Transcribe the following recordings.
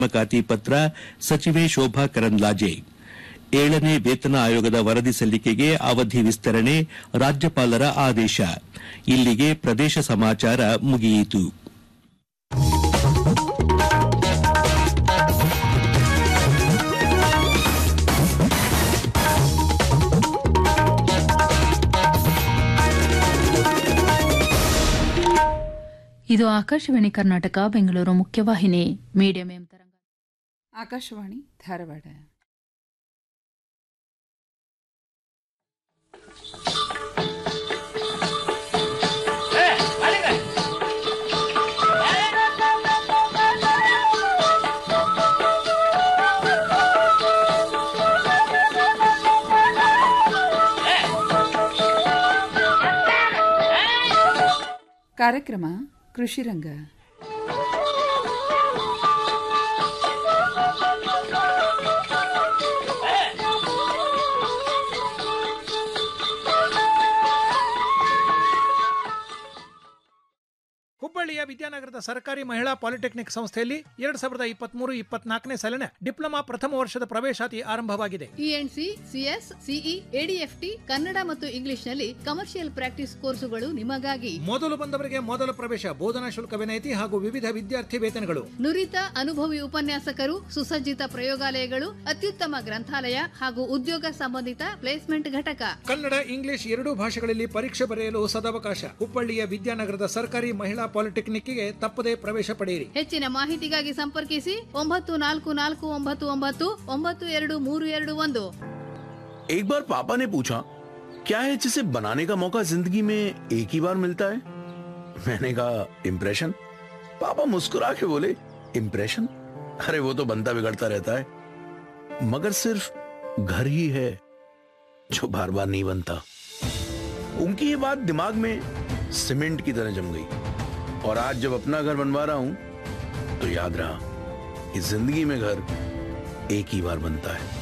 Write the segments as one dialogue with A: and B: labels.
A: ನೇಮಕಾತಿ ಪತ್ರ ಸಚಿವೆ ಶೋಭಾ ಕರಂದ್ಲಾಜೆ ಏಳನೇ ವೇತನ ಆಯೋಗದ ವರದಿ ಸಲ್ಲಿಕೆಗೆ ಅವಧಿ ವಿಸ್ತರಣೆ ರಾಜ್ಯಪಾಲರ ಆದೇಶ ಇಲ್ಲಿಗೆ ಪ್ರದೇಶ ಸಮಾಚಾರ ಮುಗಿಯಿತು
B: ಇದು ಆಕಾಶವಾಣಿ ಕರ್ನಾಟಕ ಬೆಂಗಳೂರು ಮುಖ್ಯವಾಹಿನಿ ಮೀಡಿಯಂ ಎಂ ತರಂಗ
C: ಆಕಾಶವಾಣಿ ಧಾರವಾಡ ಕಾರ್ಯಕ್ರಮ ಕೃಷಿರಂಗ
D: ಹುಬ್ಬಳ್ಳಿಯ ವಿದ್ಯಾನಗರದ ಸರ್ಕಾರಿ ಮಹಿಳಾ ಪಾಲಿಟೆಕ್ನಿಕ್ ಸಂಸ್ಥೆಯಲ್ಲಿ ಎರಡ್ ಸಾವಿರದ ಇಪ್ಪತ್ಮೂರು ಇಪ್ಪತ್ನಾಲ್ಕನೇ ಸಾಲಿನ ಡಿಪ್ಲೊಮಾ ಪ್ರಥಮ ವರ್ಷದ ಪ್ರವೇಶಾತಿ ಆರಂಭವಾಗಿದೆ
E: ENC CS CE ADFT Kannada ಮತ್ತು ಇಂಗ್ಲಿಷ್ನಲ್ಲಿ ಕಮರ್ಷಿಯಲ್ ಪ್ರಾಕ್ಟೀಸ್ ಕೋರ್ಸುಗಳು ನಿಮಗಾಗಿ
D: ಮೊದಲು ಬಂದವರಿಗೆ ಮೊದಲ ಪ್ರವೇಶ ಬೋಧನಾ ಶುಲ್ಕ ವಿನಾಯಿತಿ ಹಾಗೂ ವಿವಿಧ ವಿದ್ಯಾರ್ಥಿ ವೇತನಗಳು
E: ನುರಿತ ಅನುಭವಿ ಉಪನ್ಯಾಸಕರು ಸುಸಜ್ಜಿತ ಪ್ರಯೋಗಾಲಯಗಳು ಅತ್ಯುತ್ತಮ ಗ್ರಂಥಾಲಯ ಹಾಗೂ ಉದ್ಯೋಗ ಸಂಬಂಧಿತ ಪ್ಲೇಸ್ಮೆಂಟ್ ಘಟಕ
D: ಕನ್ನಡ ಇಂಗ್ಲಿಷ್ ಎರಡೂ ಭಾಷೆಗಳಲ್ಲಿ ಪರೀಕ್ಷೆ ಬರೆಯಲು ಸದಾವಕಾಶ ಹುಬ್ಬಳ್ಳಿಯ ವಿದ್ಯಾನಗರದ ಸರ್ಕಾರಿ ಮಹಿಳಾ ಪಾಲಿಟೆಕ್ನಿಕ್ಗೆ ತಪ್ಪದೇ ಪ್ರವೇಶ ಪಡೆಯಿರಿ
E: ಹೆಚ್ಚಿನ ಮಾಹಿತಿಗಾಗಿ ಸಂಪರ್ಕಿಸಿ ಒಂಬತ್ತು ನಾಲ್ಕು ನಾಲ್ಕು ಒಂಬತ್ತು ಒಂಬತ್ತು ಒಂಬತ್ತು ಎರಡು ಮೂರು ಎರಡು ಒಂದು
F: एक बार पापा ने पूछा क्या है जिसे बनाने का मौका जिंदगी में एक ही बार मिलता है मैंने कहा इम्प्रेशन पापा मुस्कुरा के बोले इम्प्रेशन अरे वो तो बनता बिगड़ता रहता है मगर सिर्फ घर ही है जो बार बार नहीं बनता उनकी ये बात दिमाग में सीमेंट की तरह जम गई और आज जब अपना घर बनवा रहा हूं तो याद रहा कि जिंदगी में घर एक ही बार बनता है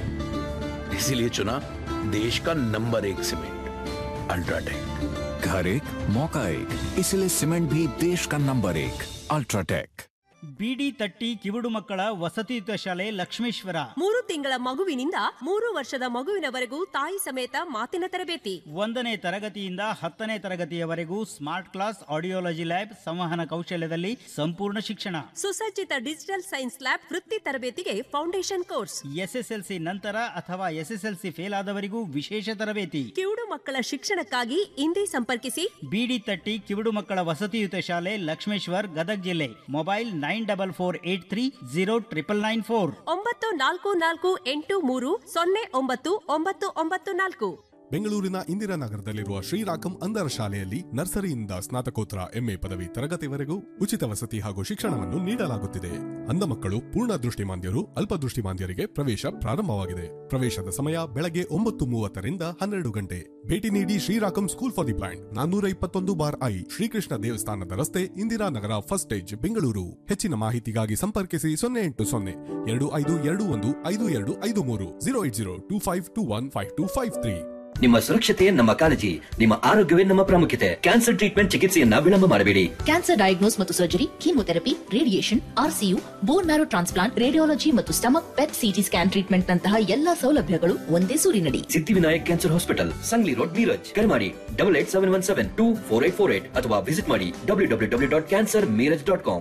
F: इसीलिए चुना देश का नंबर एक सीमेंट अल्ट्राटेक
G: घर एक मौका एक इसलिए सीमेंट भी देश का नंबर एक अल्ट्राटेक
H: ಬಿಡಿ ತಟ್ಟಿ ಕಿವುಡು ಮಕ್ಕಳ ವಸತಿಯುತ ಶಾಲೆ ಲಕ್ಷ್ಮೇಶ್ವರ
I: ಮೂರು ತಿಂಗಳ ಮಗುವಿನಿಂದ ಮೂರು ವರ್ಷದ ಮಗುವಿನವರೆಗೂ ತಾಯಿ ಸಮೇತ ಮಾತಿನ ತರಬೇತಿ
H: ಒಂದನೇ ತರಗತಿಯಿಂದ ಹತ್ತನೇ ತರಗತಿಯವರೆಗೂ ಸ್ಮಾರ್ಟ್ ಕ್ಲಾಸ್ ಆಡಿಯೋಲಜಿ ಲ್ಯಾಬ್ ಸಂವಹನ ಕೌಶಲ್ಯದಲ್ಲಿ ಸಂಪೂರ್ಣ ಶಿಕ್ಷಣ
I: ಸುಸಜ್ಜಿತ ಡಿಜಿಟಲ್ ಸೈನ್ಸ್ ಲ್ಯಾಬ್ ವೃತ್ತಿ ತರಬೇತಿಗೆ ಫೌಂಡೇಶನ್ ಕೋರ್ಸ್
H: ಎಸ್ಎಸ್ಎಲ್ಸಿ ನಂತರ ಅಥವಾ ಎಸ್ಎಸ್ಎಲ್ಸಿ ಫೇಲ್ ಆದವರಿಗೂ ವಿಶೇಷ ತರಬೇತಿ
I: ಕಿವುಡು ಮಕ್ಕಳ ಶಿಕ್ಷಣಕ್ಕಾಗಿ ಇಂದೇ ಸಂಪರ್ಕಿಸಿ
H: ಬಿಡಿ ತಟ್ಟಿ ಕಿವುಡು ಮಕ್ಕಳ ವಸತಿಯುತ ಶಾಲೆ ಲಕ್ಷ್ಮೇಶ್ವರ್ ಗದಗ್ ಜಿಲ್ಲೆ mobile nine double four eight three zero triple nine four
I: ಒಂಬತ್ತು ನಾಲ್ಕು ನಾಲ್ಕು ಎಂಟು ಮೂರು ಸೊನ್ನೆ ಒಂಬತ್ತು ಒಂಬತ್ತು ಒಂಬತ್ತು ನಾಲ್ಕು
J: ಬೆಂಗಳೂರಿನ ಇಂದಿರಾನಗರದಲ್ಲಿರುವ ಶ್ರೀರಾಕಂ ಅಂಧರ ಶಾಲೆಯಲ್ಲಿ ನರ್ಸರಿಯಿಂದ ಸ್ನಾತಕೋತ್ತರ ಎಂಎ ಪದವಿ ತರಗತಿವರೆಗೂ ಉಚಿತ ವಸತಿ ಹಾಗೂ ಶಿಕ್ಷಣವನ್ನು ನೀಡಲಾಗುತ್ತಿದೆ ಅಂಧ ಮಕ್ಕಳು ಪೂರ್ಣ ದೃಷ್ಟಿಮಾಂದ್ಯರು ಅಲ್ಪದೃಷ್ಟಿಮಾಂದ್ಯರಿಗೆ ಪ್ರವೇಶ ಪ್ರಾರಂಭವಾಗಿದೆ ಪ್ರವೇಶದ ಸಮಯ ಬೆಳಗ್ಗೆ ಒಂಬತ್ತು ಮೂವತ್ತರಿಂದ ಹನ್ನೆರಡು ಗಂಟೆ ಭೇಟಿ ನೀಡಿ ಶ್ರೀರಾಕಂ ಸ್ಕೂಲ್ ಫಾರ್ ದಿ ಬ್ಲೈಂಡ್ ನಾನ್ನೂರ ಇಪ್ಪತ್ತೊಂದು ಬಾರ್ ಐ ಶ್ರೀಕೃಷ್ಣ ದೇವಸ್ಥಾನದ ರಸ್ತೆ ಇಂದಿರಾನಗರ ಫಸ್ಟ್ ಸ್ಟೇಜ್ ಬೆಂಗಳೂರು ಹೆಚ್ಚಿನ ಮಾಹಿತಿಗಾಗಿ ಸಂಪರ್ಕಿಸಿ ಸೊನ್ನೆ ಎಂಟು ಸೊನ್ನೆ ಎರಡು ಐದು ಎರಡು ಒಂದು ಐದು ಎರಡು ಐದು ಮೂರು zero eight zero two five two one five two five three
K: ನಿಮ್ಮ ಸುರಕ್ಷತೆ ನಮ್ಮ ಕಾಳಜಿ ನಿಮ್ಮ ಆರೋಗ್ಯವೇ ನಮ್ಮ ಪ್ರಾಮುಖ್ಯತೆ ಕ್ಯಾನ್ಸರ್ ಟ್ರೀಟ್ಮೆಂಟ್ ಚಿಕಿತ್ಸೆಯನ್ನ ವಿಳಂಬ ಮಾಡಬೇಡಿ
L: ಕ್ಯಾನ್ಸರ್ ಡಯಾಗ್ನೋಸ್ ಮತ್ತು surgery chemotherapy radiation RCU bone marrow transplant radiology ಮತ್ತು stomach PET CT scan treatment ನಂತಹ ಎಲ್ಲಾ ಸೌಲಭ್ಯಗಳು ಒಂದೇ ಸೂರಿನಡಿ
K: Siddhivinayak cancer hospital Sangli road Miraj ಕರೆ ಮಾಡಿ double eight seven one seven two four eight four eight ಅಥವಾ ವಿಸಿಟ್ ಮಾಡಿ W W W dot cancer Miraj dot com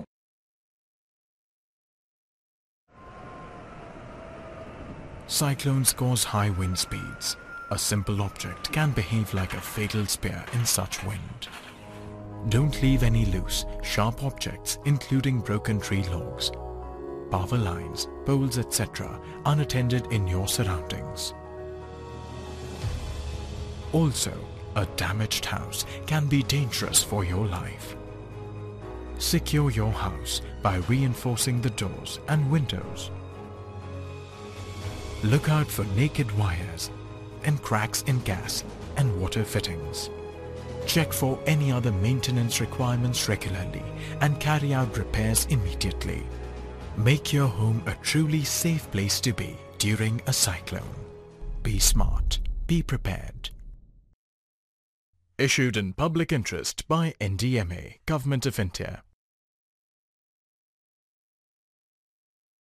G: Cyclones cause high wind speeds. A simple object can behave like a fatal spear in such wind. Don't leave any loose, sharp objects, including broken tree logs, power lines, poles, etc., unattended in your surroundings. Also, a damaged house can be dangerous for your life. Secure your house by reinforcing the doors and windows. Look out for naked wires and cracks in gas and water fittings. Check for any other maintenance requirements regularly and carry out repairs immediately. Make your home a truly safe place to be during a cyclone. Be smart. Be prepared. Issued in public interest by NDMA, Government of India.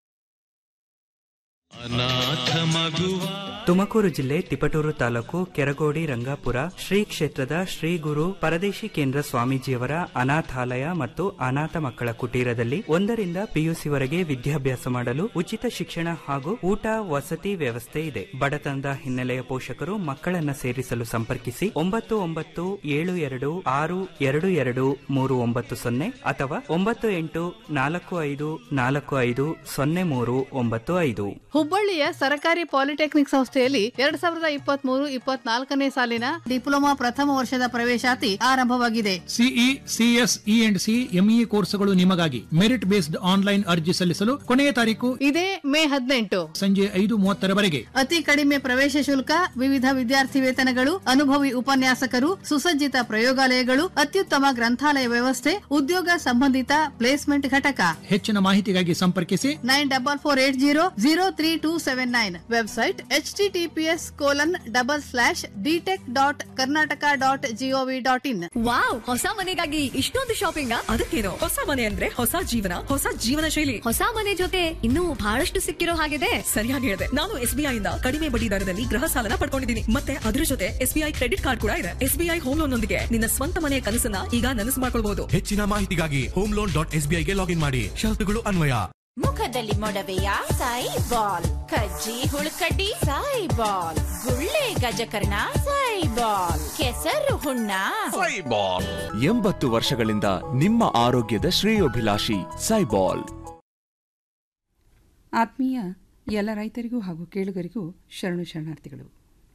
M: Tumakuru ಜಿಲ್ಲೆ ತಿಪಟೂರು ತಾಲೂಕು ಕೆರಗೋಡಿ ರಂಗಾಪುರ ಶ್ರೀ ಕ್ಷೇತ್ರದ ಶ್ರೀ ಗುರು ಪರದೇಶಿ ಕೇಂದ್ರ ಸ್ವಾಮೀಜಿಯವರ ಅನಾಥಾಲಯ ಮತ್ತು ಅನಾಥ ಮಕ್ಕಳ ಕುಟೀರದಲ್ಲಿ ಒಂದರಿಂದ ಪಿಯುಸಿವರೆಗೆ ವಿದ್ಯಾಭ್ಯಾಸ ಮಾಡಲು ಉಚಿತ ಶಿಕ್ಷಣ ಹಾಗೂ ಊಟ ವಸತಿ ವ್ಯವಸ್ಥೆ ಇದೆ ಬಡತನದ ಹಿನ್ನೆಲೆಯ ಪೋಷಕರು ಮಕ್ಕಳನ್ನ ಸೇರಿಸಲು ಸಂಪರ್ಕಿಸಿ ಒಂಬತ್ತು ಒಂಬತ್ತು ಏಳು ಎರಡು ಆರು ಎರಡು ಎರಡು ಮೂರು ಒಂಬತ್ತು ಸೊನ್ನೆ ಅಥವಾ ಒಂಬತ್ತು ಎಂಟು ನಾಲ್ಕು ಐದು ನಾಲ್ಕು ಐದು ಸೊನ್ನೆ ಮೂರು ಒಂಬತ್ತು ಐದು
E: ಹುಬ್ಬಳ್ಳಿಯ ಸರಕಾರಿ ಪಾಲಿಟೆಕ್ನಿಕ್ ಸಂಸ್ಥೆಯಲ್ಲಿ ಎರಡ್ ಸಾವಿರದ ಇಪ್ಪತ್ತ್ ಮೂರು ಇಪ್ಪತ್ನಾಲ್ಕನೇ ಸಾಲಿನ ಡಿಪ್ಲೊಮಾ ಪ್ರಥಮ ವರ್ಷದ ಪ್ರವೇಶಾತಿ ಆರಂಭವಾಗಿದೆ
D: CE CS E and C ME ಕೋರ್ಸ್ಗಳು ನಿಮಗಾಗಿ ಮೆರಿಟ್ ಬೇಸ್ಡ್ ಆನ್ಲೈನ್ ಅರ್ಜಿ ಸಲ್ಲಿಸಲು ಕೊನೆಯ ತಾರೀಕು
E: ಇದೇ ಮೇ ಹದಿನೆಂಟು
D: ಸಂಜೆ ಐದು ಮೂವತ್ತರವರೆಗೆ
E: ಅತಿ ಕಡಿಮೆ ಪ್ರವೇಶ ಶುಲ್ಕ ವಿವಿಧ ವಿದ್ಯಾರ್ಥಿ ವೇತನಗಳು ಅನುಭವಿ ಉಪನ್ಯಾಸಕರು ಸುಸಜ್ಜಿತ ಪ್ರಯೋಗಾಲಯಗಳು ಅತ್ಯುತ್ತಮ ಗ್ರಂಥಾಲಯ ವ್ಯವಸ್ಥೆ ಉದ್ಯೋಗ ಸಂಬಂಧಿತ ಪ್ಲೇಸ್ಮೆಂಟ್ ಘಟಕ
D: ಹೆಚ್ಚಿನ ಮಾಹಿತಿಗಾಗಿ ಸಂಪರ್ಕಿಸಿ
E: nine double four eight zero zero three two seven nine website H T TPS colon double slash dtek dot Karnataka dot GOV dot in
N: wow ಹೊಸ ಮನೆಗಾಗಿ ಇಷ್ಟೊಂದು ಶಾಪಿಂಗ್ ಅದಕ್ಕೇನು ಹೊಸ ಮನೆ ಅಂದ್ರೆ ಹೊಸ ಜೀವನ ಹೊಸ ಜೀವನ ಶೈಲಿ ಹೊಸ ಮನೆ ಜೊತೆ ಇನ್ನೂ ಬಹಳಷ್ಟು ಸಿಕ್ಕಿರೋ ಹಾಗಿದೆ ಸರಿಯಾಗಿ ಹೇಳಿದೆ ನಾನು ಎಸ್ ಬಿ ಇಂದ ಕಡಿಮೆ ಬಡ್ಡಿ ದರದಲ್ಲಿ ಗೃಹ ಸಾಲನ ಪಡ್ಕೊಂಡಿದ್ದೀನಿ ಮತ್ತೆ ಅದರ ಜೊತೆ S B I credit card ಕೂಡ ಇದೆ S B I home loan ನೊಂದಿಗೆ ನಿನ್ನ ಸ್ವಂತ ಮನೆಯ ಕನಸನ್ನ ಈಗ ನನಸು ಮಾಡ್ಕೊಳ್ಬಹುದು
O: ಹೆಚ್ಚಿನ ಮಾಹಿತಿಗಾಗಿ home loan dot S B ಐಗೆ ಲಾಗಿನ್ ಮಾಡಿ ಷರತ್ತುಗಳು ಅನ್ವಯ
P: ಮುಖದಲ್ಲಿ ಮೊಡವೆಯ ಸಾಯಿ ಬಾಲ್ ಕಜ್ಜಿ ಹುಳುಕಡ್ಡಿ ಸಾಯಿ ಬಾಲ್ ಗುಳ್ಳೆ ಗಜಕರ್ಣ ಸಾಯಿ ಬಾಲ್ ಕೆಸರು ಹುಣ್ಣ
Q: ಸೈಬಾಲ್ ಎಂಬತ್ತು ವರ್ಷಗಳಿಂದ ನಿಮ್ಮ ಆರೋಗ್ಯದ ಶ್ರೇಯೋಭಿಲಾಷಿ ಸೈಬಾಲ್
C: ಆತ್ಮೀಯ ಎಲ್ಲ ರೈತರಿಗೂ ಹಾಗೂ ಕೇಳುಗರಿಗೂ ಶರಣು ಶರಣಾರ್ಥಿಗಳು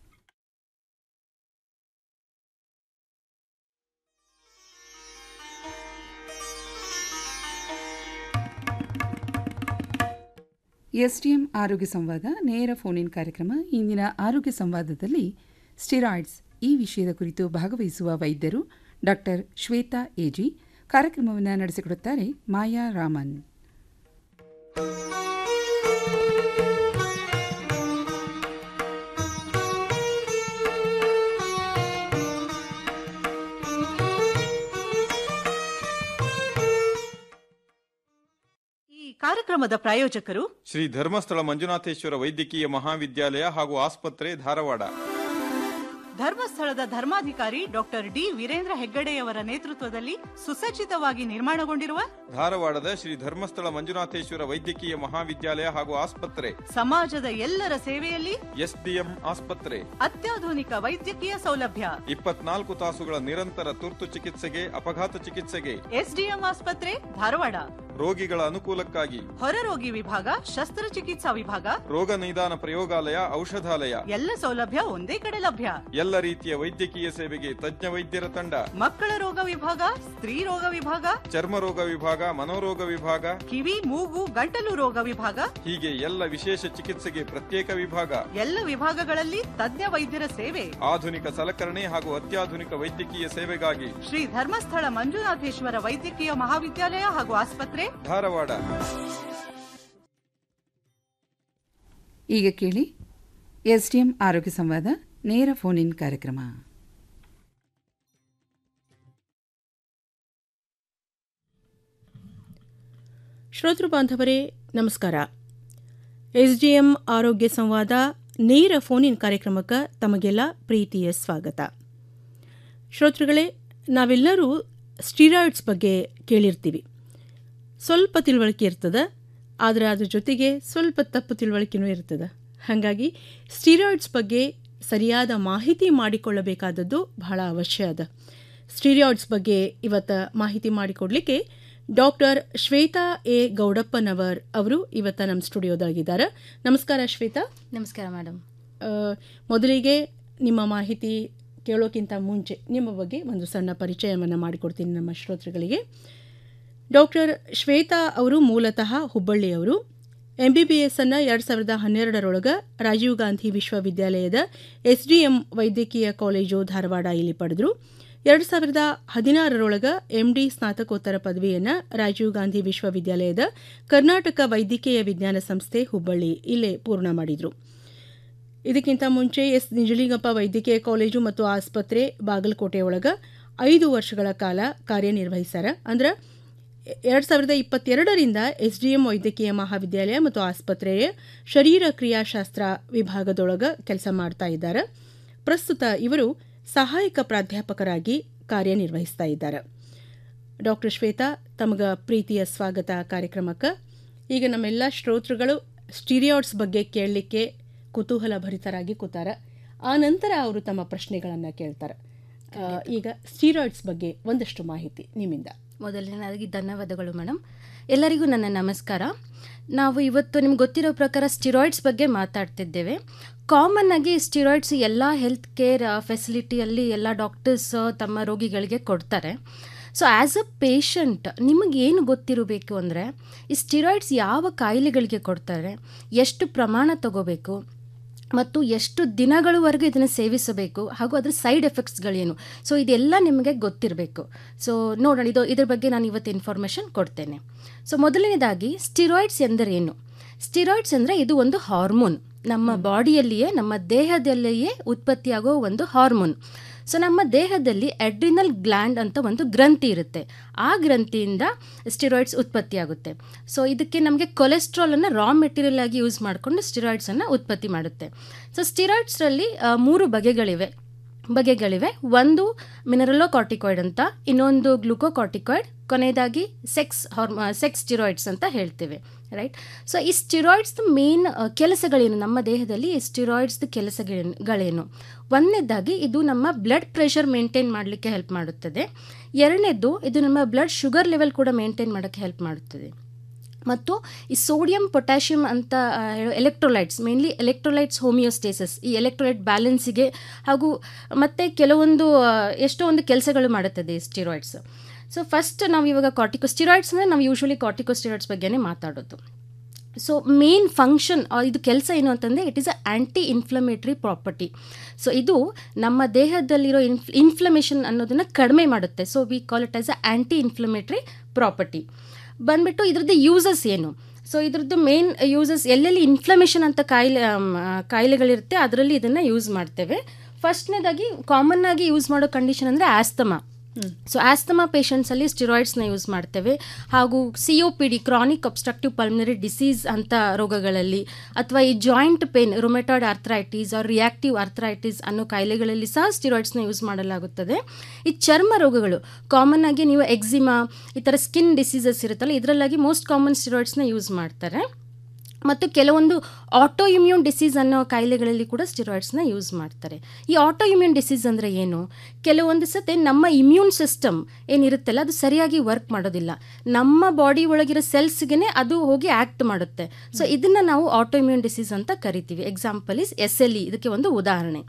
C: ಎಸ್ಡಿಎಂ ಆರೋಗ್ಯ ಸಂವಾದ ನೇರ ಫೋನ್ ಇನ್ ಕಾರ್ಯಕ್ರಮ ಇಂದಿನ ಆರೋಗ್ಯ ಸಂವಾದದಲ್ಲಿ ಸ್ಟಿರಾಯ್ಡ್ಸ್ ಈ ವಿಷಯದ ಕುರಿತು ಭಾಗವಹಿಸುವ ವೈದ್ಯರು ಡಾಕ್ಟರ್ ಶ್ವೇತಾ ಎಜಿ ಕಾರ್ಯಕ್ರಮವನ್ನು ನಡೆಸಿಕೊಡುತ್ತಾರೆ ಮಾಯಾ ರಾಮನ್
R: ಈ ಕಾರ್ಯಕ್ರಮದ ಪ್ರಾಯೋಜಕರು
S: ಶ್ರೀ ಧರ್ಮಸ್ಥಳ ಮಂಜುನಾಥೇಶ್ವರ ವೈದ್ಯಕೀಯ ಮಹಾವಿದ್ಯಾಲಯ ಹಾಗೂ ಆಸ್ಪತ್ರೆ ಧಾರವಾಡ
R: ಧರ್ಮಸ್ಥಳದ ಧರ್ಮಾಧಿಕಾರಿ ಡಾಕ್ಟರ್ ಡಿ ವೀರೇಂದ್ರ ಹೆಗ್ಗಡೆಯವರ ನೇತೃತ್ವದಲ್ಲಿ ಸುಸಜ್ಜಿತವಾಗಿ ನಿರ್ಮಾಣಗೊಂಡಿರುವ
S: ಧಾರವಾಡದ ಶ್ರೀ ಧರ್ಮಸ್ಥಳ ಮಂಜುನಾಥೇಶ್ವರ ವೈದ್ಯಕೀಯ ಮಹಾವಿದ್ಯಾಲಯ ಹಾಗೂ ಆಸ್ಪತ್ರೆ
R: ಸಮಾಜದ ಎಲ್ಲರ ಸೇವೆಯಲ್ಲಿ
S: ಎಸ್ಡಿಎಂ ಆಸ್ಪತ್ರೆ
R: ಅತ್ಯಾಧುನಿಕ ವೈದ್ಯಕೀಯ ಸೌಲಭ್ಯ
S: ಇಪ್ಪತ್ನಾಲ್ಕು ತಾಸುಗಳ ನಿರಂತರ ತುರ್ತು ಚಿಕಿತ್ಸೆಗೆ ಅಪಘಾತ ಚಿಕಿತ್ಸೆಗೆ
R: ಎಸ್ಡಿಎಂ ಆಸ್ಪತ್ರೆ ಧಾರವಾಡ
S: ರೋಗಿಗಳ ಅನುಕೂಲಕ್ಕಾಗಿ
R: ಹೊರರೋಗಿ ವಿಭಾಗ ಶಸ್ತ್ರಚಿಕಿತ್ಸಾ ವಿಭಾಗ
S: ರೋಗ ನಿದಾನ ಪ್ರಯೋಗಾಲಯ ಔಷಧಾಲಯ
R: ಎಲ್ಲ ಸೌಲಭ್ಯ ಒಂದೇ ಕಡೆ ಲಭ್ಯ
S: ಎಲ್ಲ ರೀತಿಯ ವೈದ್ಯಕೀಯ ಸೇವೆಗೆ ತಜ್ಞ ವೈದ್ಯರ ತಂಡ
R: ಮಕ್ಕಳ ರೋಗ ವಿಭಾಗ ಸ್ತ್ರೀ ರೋಗ ವಿಭಾಗ
S: ಚರ್ಮ ರೋಗ ವಿಭಾಗ ಮನೋರೋಗ ವಿಭಾಗ
R: ಕಿವಿ ಮೂಗು ಗಂಟಲು ರೋಗ ವಿಭಾಗ
S: ಹೀಗೆ ಎಲ್ಲ ವಿಶೇಷ ಚಿಕಿತ್ಸೆಗೆ ಪ್ರತ್ಯೇಕ ವಿಭಾಗ
R: ಎಲ್ಲ ವಿಭಾಗಗಳಲ್ಲಿ ತಜ್ಞ ವೈದ್ಯರ ಸೇವೆ
S: ಆಧುನಿಕ ಸಲಕರಣೆ ಹಾಗೂ ಅತ್ಯಾಧುನಿಕ ವೈದ್ಯಕೀಯ ಸೇವೆಗಾಗಿ
R: ಶ್ರೀ ಧರ್ಮಸ್ಥಳ ಮಂಜುನಾಥೇಶ್ವರ ವೈದ್ಯಕೀಯ ಮಹಾವಿದ್ಯಾಲಯ ಹಾಗೂ ಆಸ್ಪತ್ರೆ
S: ಧಾರವಾಡ
C: ಈಗ ಕೇಳಿ ಎಸ್ಡಿಎಂ ಆರೋಗ್ಯ ಸಂವಾದ ನೇರ ಫೋನ್ ಇನ್ ಕಾರ್ಯಕ್ರಮ
T: ಶ್ರೋತೃ ಬಾಂಧವರೇ ನಮಸ್ಕಾರ ಎಸ್ಡಿಎಂ ಆರೋಗ್ಯ ಸಂವಾದ ನೇರ ಫೋನ್ ಇನ್ ಕಾರ್ಯಕ್ರಮಕ್ಕೆ ತಮಗೆಲ್ಲ ಪ್ರೀತಿಯ ಸ್ವಾಗತ ಶ್ರೋತೃಗಳೇ ನಾವೆಲ್ಲರೂ ಸ್ಟೀರಾಯ್ಡ್ಸ್ ಬಗ್ಗೆ ಕೇಳಿರ್ತೀವಿ ಸ್ವಲ್ಪ ತಿಳುವಳಿಕೆ ಇರ್ತದೆ ಆದರೆ ಅದ್ರ ಜೊತೆಗೆ ಸ್ವಲ್ಪ ತಪ್ಪು ತಿಳುವಳಿಕೆನೂ ಇರ್ತದೆ ಹಾಗಾಗಿ ಸ್ಟೀರಾಯ್ಡ್ಸ್ ಬಗ್ಗೆ ಸರಿಯಾದ ಮಾಹಿತಿ ಮಾಡಿಕೊಳ್ಳಬೇಕಾದದ್ದು ಬಹಳ ಅವಶ್ಯ ಅದ ಸ್ಟೀರಿಯಾಯ್ಡ್ಸ್ ಬಗ್ಗೆ ಇವತ್ತು ಮಾಹಿತಿ ಮಾಡಿಕೊಡ್ಲಿಕ್ಕೆ ಡಾಕ್ಟರ್ ಶ್ವೇತಾ ಎ ಗೌಡಪ್ಪನವರ್ ಅವರು ಇವತ್ತು ನಮ್ಮ ಸ್ಟುಡಿಯೋದಾಗಿದ್ದಾರೆ ನಮಸ್ಕಾರ ಶ್ವೇತಾ
B: ನಮಸ್ಕಾರ ಮೇಡಮ್
T: ಮೊದಲಿಗೆ ನಿಮ್ಮ ಮಾಹಿತಿ ಕೇಳೋಕ್ಕಿಂತ ಮುಂಚೆ ನಿಮ್ಮ ಬಗ್ಗೆ ಒಂದು ಸಣ್ಣ ಪರಿಚಯವನ್ನು ಮಾಡಿಕೊಡ್ತೀನಿ ನಮ್ಮ ಶ್ರೋತೃಗಳಿಗೆ ಡಾಕ್ಟರ್ ಶ್ವೇತಾ ಅವರು ಮೂಲತಃ ಹುಬ್ಬಳ್ಳಿಯವರು ಎಂ ಬಿ ಬಿ ಎಸ್ ಅನ್ನು ಎರಡು ಸಾವಿರದ ಹನ್ನೆರಡರೊಳಗೆ ರಾಜೀವ್ ಗಾಂಧಿ ವಿಶ್ವವಿದ್ಯಾಲಯದ ಎಸ್ ಡಿ ಎಂ ವೈದ್ಯಕೀಯ ಕಾಲೇಜು ಧಾರವಾಡ ಇಲ್ಲಿ ಪಡೆದರು ಎರಡು ಸಾವಿರದ ಹದಿನಾರರೊಳಗೆ ಎಂ ಡಿ ಸ್ನಾತಕೋತ್ತರ ಪದವಿಯನ್ನು ರಾಜೀವ್ ಗಾಂಧಿ ವಿಶ್ವವಿದ್ಯಾಲಯದ ಕರ್ನಾಟಕ ವೈದ್ಯಕೀಯ ವಿಜ್ಞಾನ ಸಂಸ್ಥೆ ಹುಬ್ಬಳ್ಳಿ ಇಲ್ಲೇ ಪೂರ್ಣ ಮಾಡಿದರು ಇದಕ್ಕಿಂತ ಮುಂಚೆ ಎಸ್ ನಿಜಲಿಂಗಪ್ಪ ವೈದ್ಯಕೀಯ ಕಾಲೇಜು ಮತ್ತು ಆಸ್ಪತ್ರೆ ಬಾಗಲಕೋಟೆ ಒಳಗೆ ಐದು ವರ್ಷಗಳ ಕಾಲ ಕಾರ್ಯನಿರ್ವಹಿಸ್ಯಾರ ಅಂದ್ರೆ ಎರಡು ಸಾವಿರದ ಇಪ್ಪತ್ತೆರಡರಿಂದ ಎಸ್ಡಿಎಂ ವೈದ್ಯಕೀಯ ಮಹಾವಿದ್ಯಾಲಯ ಮತ್ತು ಆಸ್ಪತ್ರೆಯ ಶರೀರ ಕ್ರಿಯಾಶಾಸ್ತ್ರ ವಿಭಾಗದೊಳಗ ಕೆಲಸ ಮಾಡ್ತಾ ಇದ್ದಾರೆ ಪ್ರಸ್ತುತ ಇವರು ಸಹಾಯಕ ಪ್ರಾಧ್ಯಾಪಕರಾಗಿ ಕಾರ್ಯನಿರ್ವಹಿಸ್ತಾ ಇದ್ದಾರೆ ಡಾಕ್ಟರ್ ಶ್ವೇತಾ ತಮಗ ಪ್ರೀತಿಯ ಸ್ವಾಗತ ಕಾರ್ಯಕ್ರಮಕ್ಕೆ ಈಗ ನಮ್ಮೆಲ್ಲ ಶ್ರೋತೃಗಳು ಸ್ಟೀರಿಯಾಡ್ಸ್ ಬಗ್ಗೆ ಕೇಳಲಿಕ್ಕೆ ಕುತೂಹಲ ಭರಿತರಾಗಿ ಕೂತಾರ ಆ ನಂತರ ಅವರು ತಮ್ಮ ಪ್ರಶ್ನೆಗಳನ್ನು ಕೇಳ್ತಾರೆ ಆ, ಈಗ ಸ್ಟೀರಾಯ್ಡ್ಸ್ ಬಗ್ಗೆ ಒಂದಷ್ಟು ಮಾಹಿತಿ ನಿಮ್ಮಿಂದ
U: ಮೊದಲನೇದಾಗಿ ಧನ್ಯವಾದಗಳು ಮೇಡಮ್ ಎಲ್ಲರಿಗೂ ನನ್ನ ನಮಸ್ಕಾರ ನಾವು ಇವತ್ತು ನಿಮ್ಗೆ ಗೊತ್ತಿರೋ ಪ್ರಕಾರ ಸ್ಟಿರಾಯ್ಡ್ಸ್ ಬಗ್ಗೆ ಮಾತಾಡ್ತಿದ್ದೇವೆ ಕಾಮನ್ ಆಗಿ ಸ್ಟಿರಾಯ್ಡ್ಸ್ ಎಲ್ಲ ಹೆಲ್ತ್ ಕೇರ್ ಫೆಸಿಲಿಟಿಯಲ್ಲಿ ಎಲ್ಲ ಡಾಕ್ಟರ್ಸ್ ತಮ್ಮ ರೋಗಿಗಳಿಗೆ ಕೊಡ್ತಾರೆ ಸೊ ಆ್ಯಸ್ ಅ ಪೇಷಂಟ್ ನಿಮಗೆ ಏನು ಗೊತ್ತಿರಬೇಕು ಅಂದರೆ ಈ ಸ್ಟಿರಾಯ್ಡ್ಸ್ ಯಾವ ಕಾಯಿಲೆಗಳಿಗೆ ಕೊಡ್ತಾರೆ ಎಷ್ಟು ಪ್ರಮಾಣ ತಗೋಬೇಕು ಮತ್ತು ಎಷ್ಟು ದಿನಗಳವರೆಗೂ ಇದನ್ನು ಸೇವಿಸಬೇಕು ಹಾಗೂ ಅದರ ಸೈಡ್ ಎಫೆಕ್ಟ್ಸ್ಗಳೇನು ಸೊ ಇದೆಲ್ಲ ನಿಮಗೆ ಗೊತ್ತಿರಬೇಕು ಸೊ ನೋಡೋಣ ಇದು ಇದ್ರ ಬಗ್ಗೆ ನಾನು ಇವತ್ತು ಇನ್ಫಾರ್ಮೇಷನ್ ಕೊಡ್ತೇನೆ ಸೊ ಮೊದಲನೇದಾಗಿ ಸ್ಟಿರಾಯ್ಡ್ಸ್ ಎಂದರೇನು ಸ್ಟಿರಾಯ್ಡ್ಸ್ ಅಂದರೆ ಇದು ಒಂದು ಹಾರ್ಮೋನ್ ನಮ್ಮ ಬಾಡಿಯಲ್ಲಿಯೇ ನಮ್ಮ ದೇಹದಲ್ಲಿಯೇ ಉತ್ಪತ್ತಿಯಾಗೋ ಒಂದು ಹಾರ್ಮೋನ್ ಸೊ ನಮ್ಮ ದೇಹದಲ್ಲಿ ಅಡ್ರಿನಲ್ ಗ್ಲ್ಯಾಂಡ್ ಅಂತ ಒಂದು ಗ್ರಂಥಿ ಇರುತ್ತೆ ಆ ಗ್ರಂಥಿಯಿಂದ ಸ್ಟಿರಾಯ್ಡ್ಸ್ ಉತ್ಪತ್ತಿಯಾಗುತ್ತೆ ಸೊ ಇದಕ್ಕೆ ನಮಗೆ ಕೊಲೆಸ್ಟ್ರಾಲನ್ನು ರಾ ಮೆಟೀರಿಯಲ್ ಆಗಿ ಯೂಸ್ ಮಾಡಿಕೊಂಡು ಸ್ಟಿರಾಯ್ಡ್ಸನ್ನು ಉತ್ಪತ್ತಿ ಮಾಡುತ್ತೆ ಸೊ ಸ್ಟಿರಾಯ್ಡ್ಸ್ರಲ್ಲಿ ಮೂರು ಬಗೆಗಳಿವೆ ಬಗೆಗಳಿವೆ ಒಂದು ಮಿನರಲೋ ಕಾರ್ಟಿಕಾಯ್ಡ್ ಅಂತ ಇನ್ನೊಂದು ಗ್ಲುಕೋಕಾರ್ಟಿಕಾಯ್ಡ್ ಕೊನೆಯದಾಗಿ ಸೆಕ್ಸ್ ಹಾರ್ಮ ಸೆಕ್ಸ್ ಸ್ಟಿರಾಯ್ಡ್ಸ್ ಅಂತ ಹೇಳ್ತೇವೆ ರೈಟ್ ಸೊ ಈ ಸ್ಟಿರಾಯ್ಡ್ಸ್ದು ಮೇನ್ ಕೆಲಸಗಳೇನು ನಮ್ಮ ದೇಹದಲ್ಲಿ ಈ ಸ್ಟಿರಾಯ್ಡ್ಸ್ದು ಕೆಲಸಗಳೇನು ಗಳೇನು ಒಂದನೇದಾಗಿ ಇದು ನಮ್ಮ ಬ್ಲಡ್ ಪ್ರೆಷರ್ ಮೇಂಟೈನ್ ಮಾಡಲಿಕ್ಕೆ ಹೆಲ್ಪ್ ಮಾಡುತ್ತದೆ ಎರಡನೇದು ಇದು ನಮ್ಮ ಬ್ಲಡ್ ಶುಗರ್ ಲೆವೆಲ್ ಕೂಡ ಮೇಂಟೈನ್ ಮಾಡೋಕ್ಕೆ ಹೆಲ್ಪ್ ಮಾಡುತ್ತದೆ ಮತ್ತು ಈ ಸೋಡಿಯಂ ಪೊಟ್ಯಾಷಿಯಂ ಅಂತ ಆ, ಹೇಳೋ ಎಲೆಕ್ಟ್ರೋಲೈಟ್ಸ್ ಮೇನ್ಲಿ ಎಲೆಕ್ಟ್ರೋಲೈಟ್ಸ್ ಹೋಮಿಯೋಸ್ಟೇಸಸ್ ಈ ಎಲೆಕ್ಟ್ರೋಲೈಟ್ ಬ್ಯಾಲೆನ್ಸಿಗೆ ಹಾಗೂ ಮತ್ತು ಕೆಲವೊಂದು ಆ, ಎಷ್ಟೋ ಒಂದು ಕೆಲಸಗಳು ಮಾಡುತ್ತದೆ ಈ ಸ್ಟಿರಾಯ್ಡ್ಸ್ ಸೊ ಫಸ್ಟ್ ನಾವು ಇವಾಗ ಕಾರ್ಟಿಕೋ ಸ್ಟಿರಾಯ್ಡ್ಸ್ ಅಂದರೆ ನಾವು ಯೂಶ್ವಲಿ ಕಾರ್ಟಿಕೋ ಸ್ಟಿರಾಯ್ಡ್ಸ್ ಬಗ್ಗೆನೇ ಮಾತಾಡೋದು ಸೊ ಮೇನ್ ಫಂಕ್ಷನ್ ಇದು ಕೆಲಸ ಏನು ಅಂತಂದರೆ it is a anti inflammatory property so ಇದು ನಮ್ಮ ದೇಹದಲ್ಲಿರೋ ಇನ್ಫ್ ಇನ್ಫ್ಲಮೇಷನ್ ಅನ್ನೋದನ್ನು ಕಡಿಮೆ ಮಾಡುತ್ತೆ so we call it as a anti inflammatory property ಬಂದ್ಬಿಟ್ಟು ಇದ್ರದ್ದು ಯೂಸಸ್ ಏನು ಸೊ ಇದ್ರದ್ದು ಮೇನ್ ಯೂಸಸ್ ಎಲ್ಲೆಲ್ಲಿ ಇನ್ಫ್ಲಮೇಷನ್ ಅಂತ ಕಾಯಿಲೆ ಆಮ್, ಆ, ಕಾಯಿಲೆಗಳಿರುತ್ತೆ ಅದರಲ್ಲಿ ಇದನ್ನು ಯೂಸ್ ಮಾಡ್ತೇವೆ ಫಸ್ಟ್ನೇದಾಗಿ ಕಾಮನ್ ಆಗಿ ಯೂಸ್ ಮಾಡೋ ಕಂಡೀಷನ್ ಅಂದರೆ ಆಸ್ತಮಾ ಸೊ ಆಸ್ತಮಾ ಪೇಷಂಟ್ಸಲ್ಲಿ ಸ್ಟಿರಾಯ್ಡ್ಸ್ನ ಯೂಸ್ ಮಾಡ್ತೇವೆ ಹಾಗೂ C O P D chronic obstructive pulmonary disease ಅಂತ ರೋಗಗಳಲ್ಲಿ ಅಥವಾ ಈ joint pain rheumatoid arthritis or reactive arthritis ಅನ್ನೋ ಕಾಯಿಲೆಗಳಲ್ಲಿ ಸಹ ಸ್ಟಿರಾಯ್ಡ್ಸ್ನ ಯೂಸ್ ಮಾಡಲಾಗುತ್ತದೆ ಈ ಚರ್ಮ ರೋಗಗಳು ಕಾಮನ್ ಆಗಿ ನೀವು ಎಕ್ಸಿಮಾ ಈ ಥರ ಸ್ಕಿನ್ ಡಿಸೀಸಸ್ ಇರುತ್ತಲ್ಲ ಇದರಲ್ಲಾಗಿ ಮೋಸ್ಟ್ ಕಾಮನ್ ಸ್ಟಿರಾಯ್ಡ್ಸ್ನ ಯೂಸ್ ಮಾಡ್ತಾರೆ ಮತ್ತು ಕೆಲವೊಂದು ಆಟೋ ಇಮ್ಯೂನ್ ಡಿಸೀಸ್ ಅನ್ನೋ ಕಾಯಿಲೆಗಳಲ್ಲಿ ಕೂಡ ಸ್ಟಿರಾಯ್ಡ್ಸ್ನ ಯೂಸ್ ಮಾಡ್ತಾರೆ ಈ ಆಟೋ ಇಮ್ಯೂನ್ ಡಿಸೀಸ್ ಅಂದರೆ ಏನು ಕೆಲವೊಂದು ಸತಿ ನಮ್ಮ ಇಮ್ಯೂನ್ ಸಿಸ್ಟಮ್ ಏನಿರುತ್ತಲ್ಲ ಅದು ಸರಿಯಾಗಿ ವರ್ಕ್ ಮಾಡೋದಿಲ್ಲ ನಮ್ಮ ಬಾಡಿ ಒಳಗಿರೋ ಸೆಲ್ಸ್ಗೆ ಅದು ಹೋಗಿ ಆ್ಯಕ್ಟ್ ಮಾಡುತ್ತೆ ಸೊ ಇದನ್ನು ನಾವು ಆಟೋ ಇಮ್ಯೂನ್ ಡಿಸೀಸ್ ಅಂತ ಕರಿತೀವಿ example is S L E ಇದಕ್ಕೆ ಒಂದು ಉದಾಹರಣೆ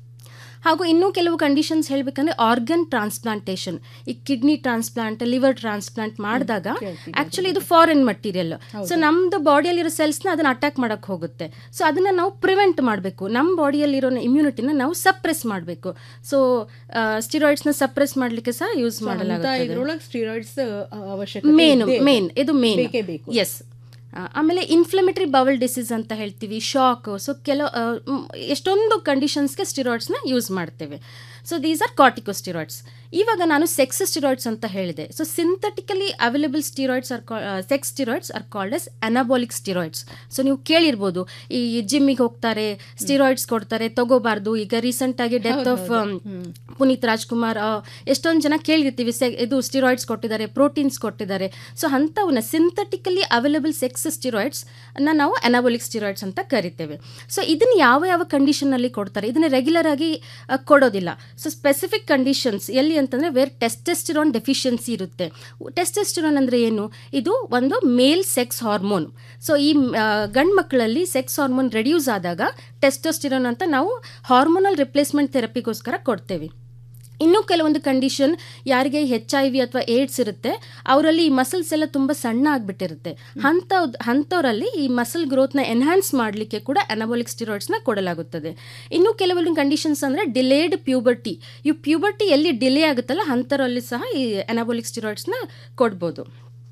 U: ಹಾಗೂ ಇನ್ನೂ ಕೆಲವು ಕಂಡೀಷನ್ಸ್ ಹೇಳಬೇಕಂದ್ರೆ ಆರ್ಗನ್ ಟ್ರಾನ್ಸ್ಪ್ಲಾಂಟೇಷನ್ ಈ ಕಿಡ್ನಿ ಟ್ರಾನ್ಸ್ಪ್ಲಾಂಟ್ ಲಿವರ್ ಟ್ರಾನ್ಸ್ಪ್ಲಾಂಟ್ ಮಾಡಿದಾಗ ಆಕ್ಚುಲಿ ಇದು ಫಾರಿನ್ ಮಟೀರಿಯಲ್ ಸೊ ನಮ್ದು ಬಾಡಿಯಲ್ಲಿರೋ ಸೆಲ್ಸ್ನ ಅದನ್ನ ಅಟ್ಯಾಕ್ ಮಾಡಕ್ ಹೋಗುತ್ತೆ ಸೊ ಅದನ್ನ ನಾವು ಪ್ರಿವೆಂಟ್ ಮಾಡಬೇಕು ನಮ್ಮ ಬಾಡಿಯಲ್ಲಿರೋ ಇಮ್ಯುನಿಟಿನ ನಾವು ಸಪ್ರೆಸ್ ಮಾಡಬೇಕು ಸೊ ಸ್ಟಿರಾಯ್ಡ್ಸ್ನ ಸಪ್ರೆಸ್ ಮಾಡಲಿಕ್ಕೆ ಸಹ ಯೂಸ್ ಮಾಡಲಾಗುತ್ತೆ
T: ಇದ್ರೊಳಗೆ ಸ್ಟೀರಾಯ್ಡ್ಸ್ ಅವಶ್ಯಕತೆ
U: ಮೇನ್
T: ಇದ್ದೇ ಇದೆ.
U: ಮೇನ್ ಇದು ಮೇನ್
T: ಬೇಕೇ ಬೇಕು
U: ಎಸ್ ಆಮೇಲೆ ಇನ್ಫ್ಲಮೇಟರಿ ಬವಲ್ ಡಿಸೀಸ್ ಅಂತ ಹೇಳ್ತೀವಿ ಶಾಕ್ ಸೊ ಕೆಲವು ಆ, ಮ್, ಎಷ್ಟೊಂದು ಕಂಡೀಷನ್ಸ್ಗೆ ಸ್ಟಿರಾಯ್ಡ್ಸ್ನ ಯೂಸ್ ಮಾಡ್ತೇವೆ so these are corticosteroids ಇವಾಗ ನಾನು ಸೆಕ್ಸ್ ಸ್ಟಿರಾಯ್ಡ್ಸ್ ಅಂತ ಹೇಳಿದೆ so synthetically available steroids are sex steroids are called as anabolic steroids so ನೀವು ಕೇಳಿರ್ಬೋದು ಈ ಜಿಮ್ಮಿಗೆ ಹೋಗ್ತಾರೆ ಸ್ಟಿರಾಯ್ಡ್ಸ್ ಕೊಡ್ತಾರೆ ತಗೋಬಾರ್ದು ಈಗ ರೀಸೆಂಟ್ ಆಗಿ ಡೆತ್ ಆಫ್ ಪುನೀತ್ ರಾಜ್ಕುಮಾರ್ ಆ, ಎಷ್ಟೊಂದು ಜನ ಕೇಳಿರ್ತೀವಿ ಸೆ ಇದು ಸ್ಟಿರಾಯ್ಡ್ಸ್ ಕೊಟ್ಟಿದ್ದಾರೆ ಪ್ರೋಟೀನ್ಸ್ ಕೊಟ್ಟಿದ್ದಾರೆ ಸೊ ಅಂಥವನ್ನ ಸಿಂಥೆಟಿಕಲಿ ಅವೈಲೇಬಲ್ ಸೆಕ್ಸ್ ಸ್ಟಿರಾಯ್ಡ್ಸ್ ಅನ್ನ ನಾವು ಅನಾಬೊಲಿಕ್ ಸ್ಟಿರಾಯ್ಡ್ಸ್ ಅಂತ ಕರಿತೇವೆ ಸೊ ಇದನ್ನ ಯಾವ ಯಾವ ಕಂಡೀಷನಲ್ಲಿ ಕೊಡ್ತಾರೆ ಇದನ್ನ ರೆಗ್ಯುಲರ್ ಆಗಿ ಆ, ಕೊಡೋದಿಲ್ಲ ಸೊ ಸ್ಪೆಸಿಫಿಕ್ ಕಂಡೀಷನ್ಸ್ ಎಲ್ಲಿ ಅಂತಂದರೆ ವೇರ್ ಟೆಸ್ಟೆಸ್ಟಿರಾನ್ ಡೆಫಿಷಿಯನ್ಸಿ ಇರುತ್ತೆ ಟೆಸ್ಟೆಸ್ಟಿರಾನ್ ಅಂದರೆ ಏನು ಇದು ಒಂದು ಮೇಲ್ ಸೆಕ್ಸ್ ಹಾರ್ಮೋನ್ ಸೊ ಈ ಗಂಡು ಮಕ್ಕಳಲ್ಲಿ ಸೆಕ್ಸ್ ಹಾರ್ಮೋನ್ ರೆಡ್ಯೂಸ್ ಆದಾಗ ಟೆಸ್ಟೋಸ್ಟಿರಾನ್ ಅಂತ ನಾವು ಹಾರ್ಮೋನಲ್ ರಿಪ್ಲೇಸ್ಮೆಂಟ್ ಥೆರಪಿಗೋಸ್ಕರ ಕೊಡ್ತೇವೆ ಇನ್ನೂ ಕೆಲವೊಂದು ಕಂಡೀಷನ್ ಯಾರಿಗೆ ಹೆಚ್ ಐ ವಿ ಅಥವಾ ಏಡ್ಸ್ ಇರುತ್ತೆ ಅವರಲ್ಲಿ ಈ ಮಸಲ್ಸ್ ಎಲ್ಲ ತುಂಬ ಸಣ್ಣ ಆಗಿಬಿಟ್ಟಿರುತ್ತೆ ಅಂಥ ಅಂಥವರಲ್ಲಿ ಈ ಮಸಲ್ ಗ್ರೋತ್ನ ಎನ್ಹಾನ್ಸ್ ಮಾಡಲಿಕ್ಕೆ ಕೂಡ ಅನಾಬಾಲಿಕ್ ಸ್ಟಿರಾಯ್ಡ್ಸ್ನ ಕೊಡಲಾಗುತ್ತದೆ ಇನ್ನು ಕೆಲವೊಂದು ಕಂಡೀಷನ್ಸ್ ಅಂದರೆ ಡಿಲೇಡ್ ಪ್ಯೂಬರ್ಟಿ ಈ ಪ್ಯೂಬರ್ಟಿ ಎಲ್ಲಿ ಡಿಲೇ ಆಗುತ್ತಲ್ಲ ಅಂಥರಲ್ಲಿ ಸಹ ಈ ಅನಾಬಾಲಿಕ್ ಸ್ಟಿರಾಯ್ಡ್ಸ್ನ ಕೊಡ್ಬೋದು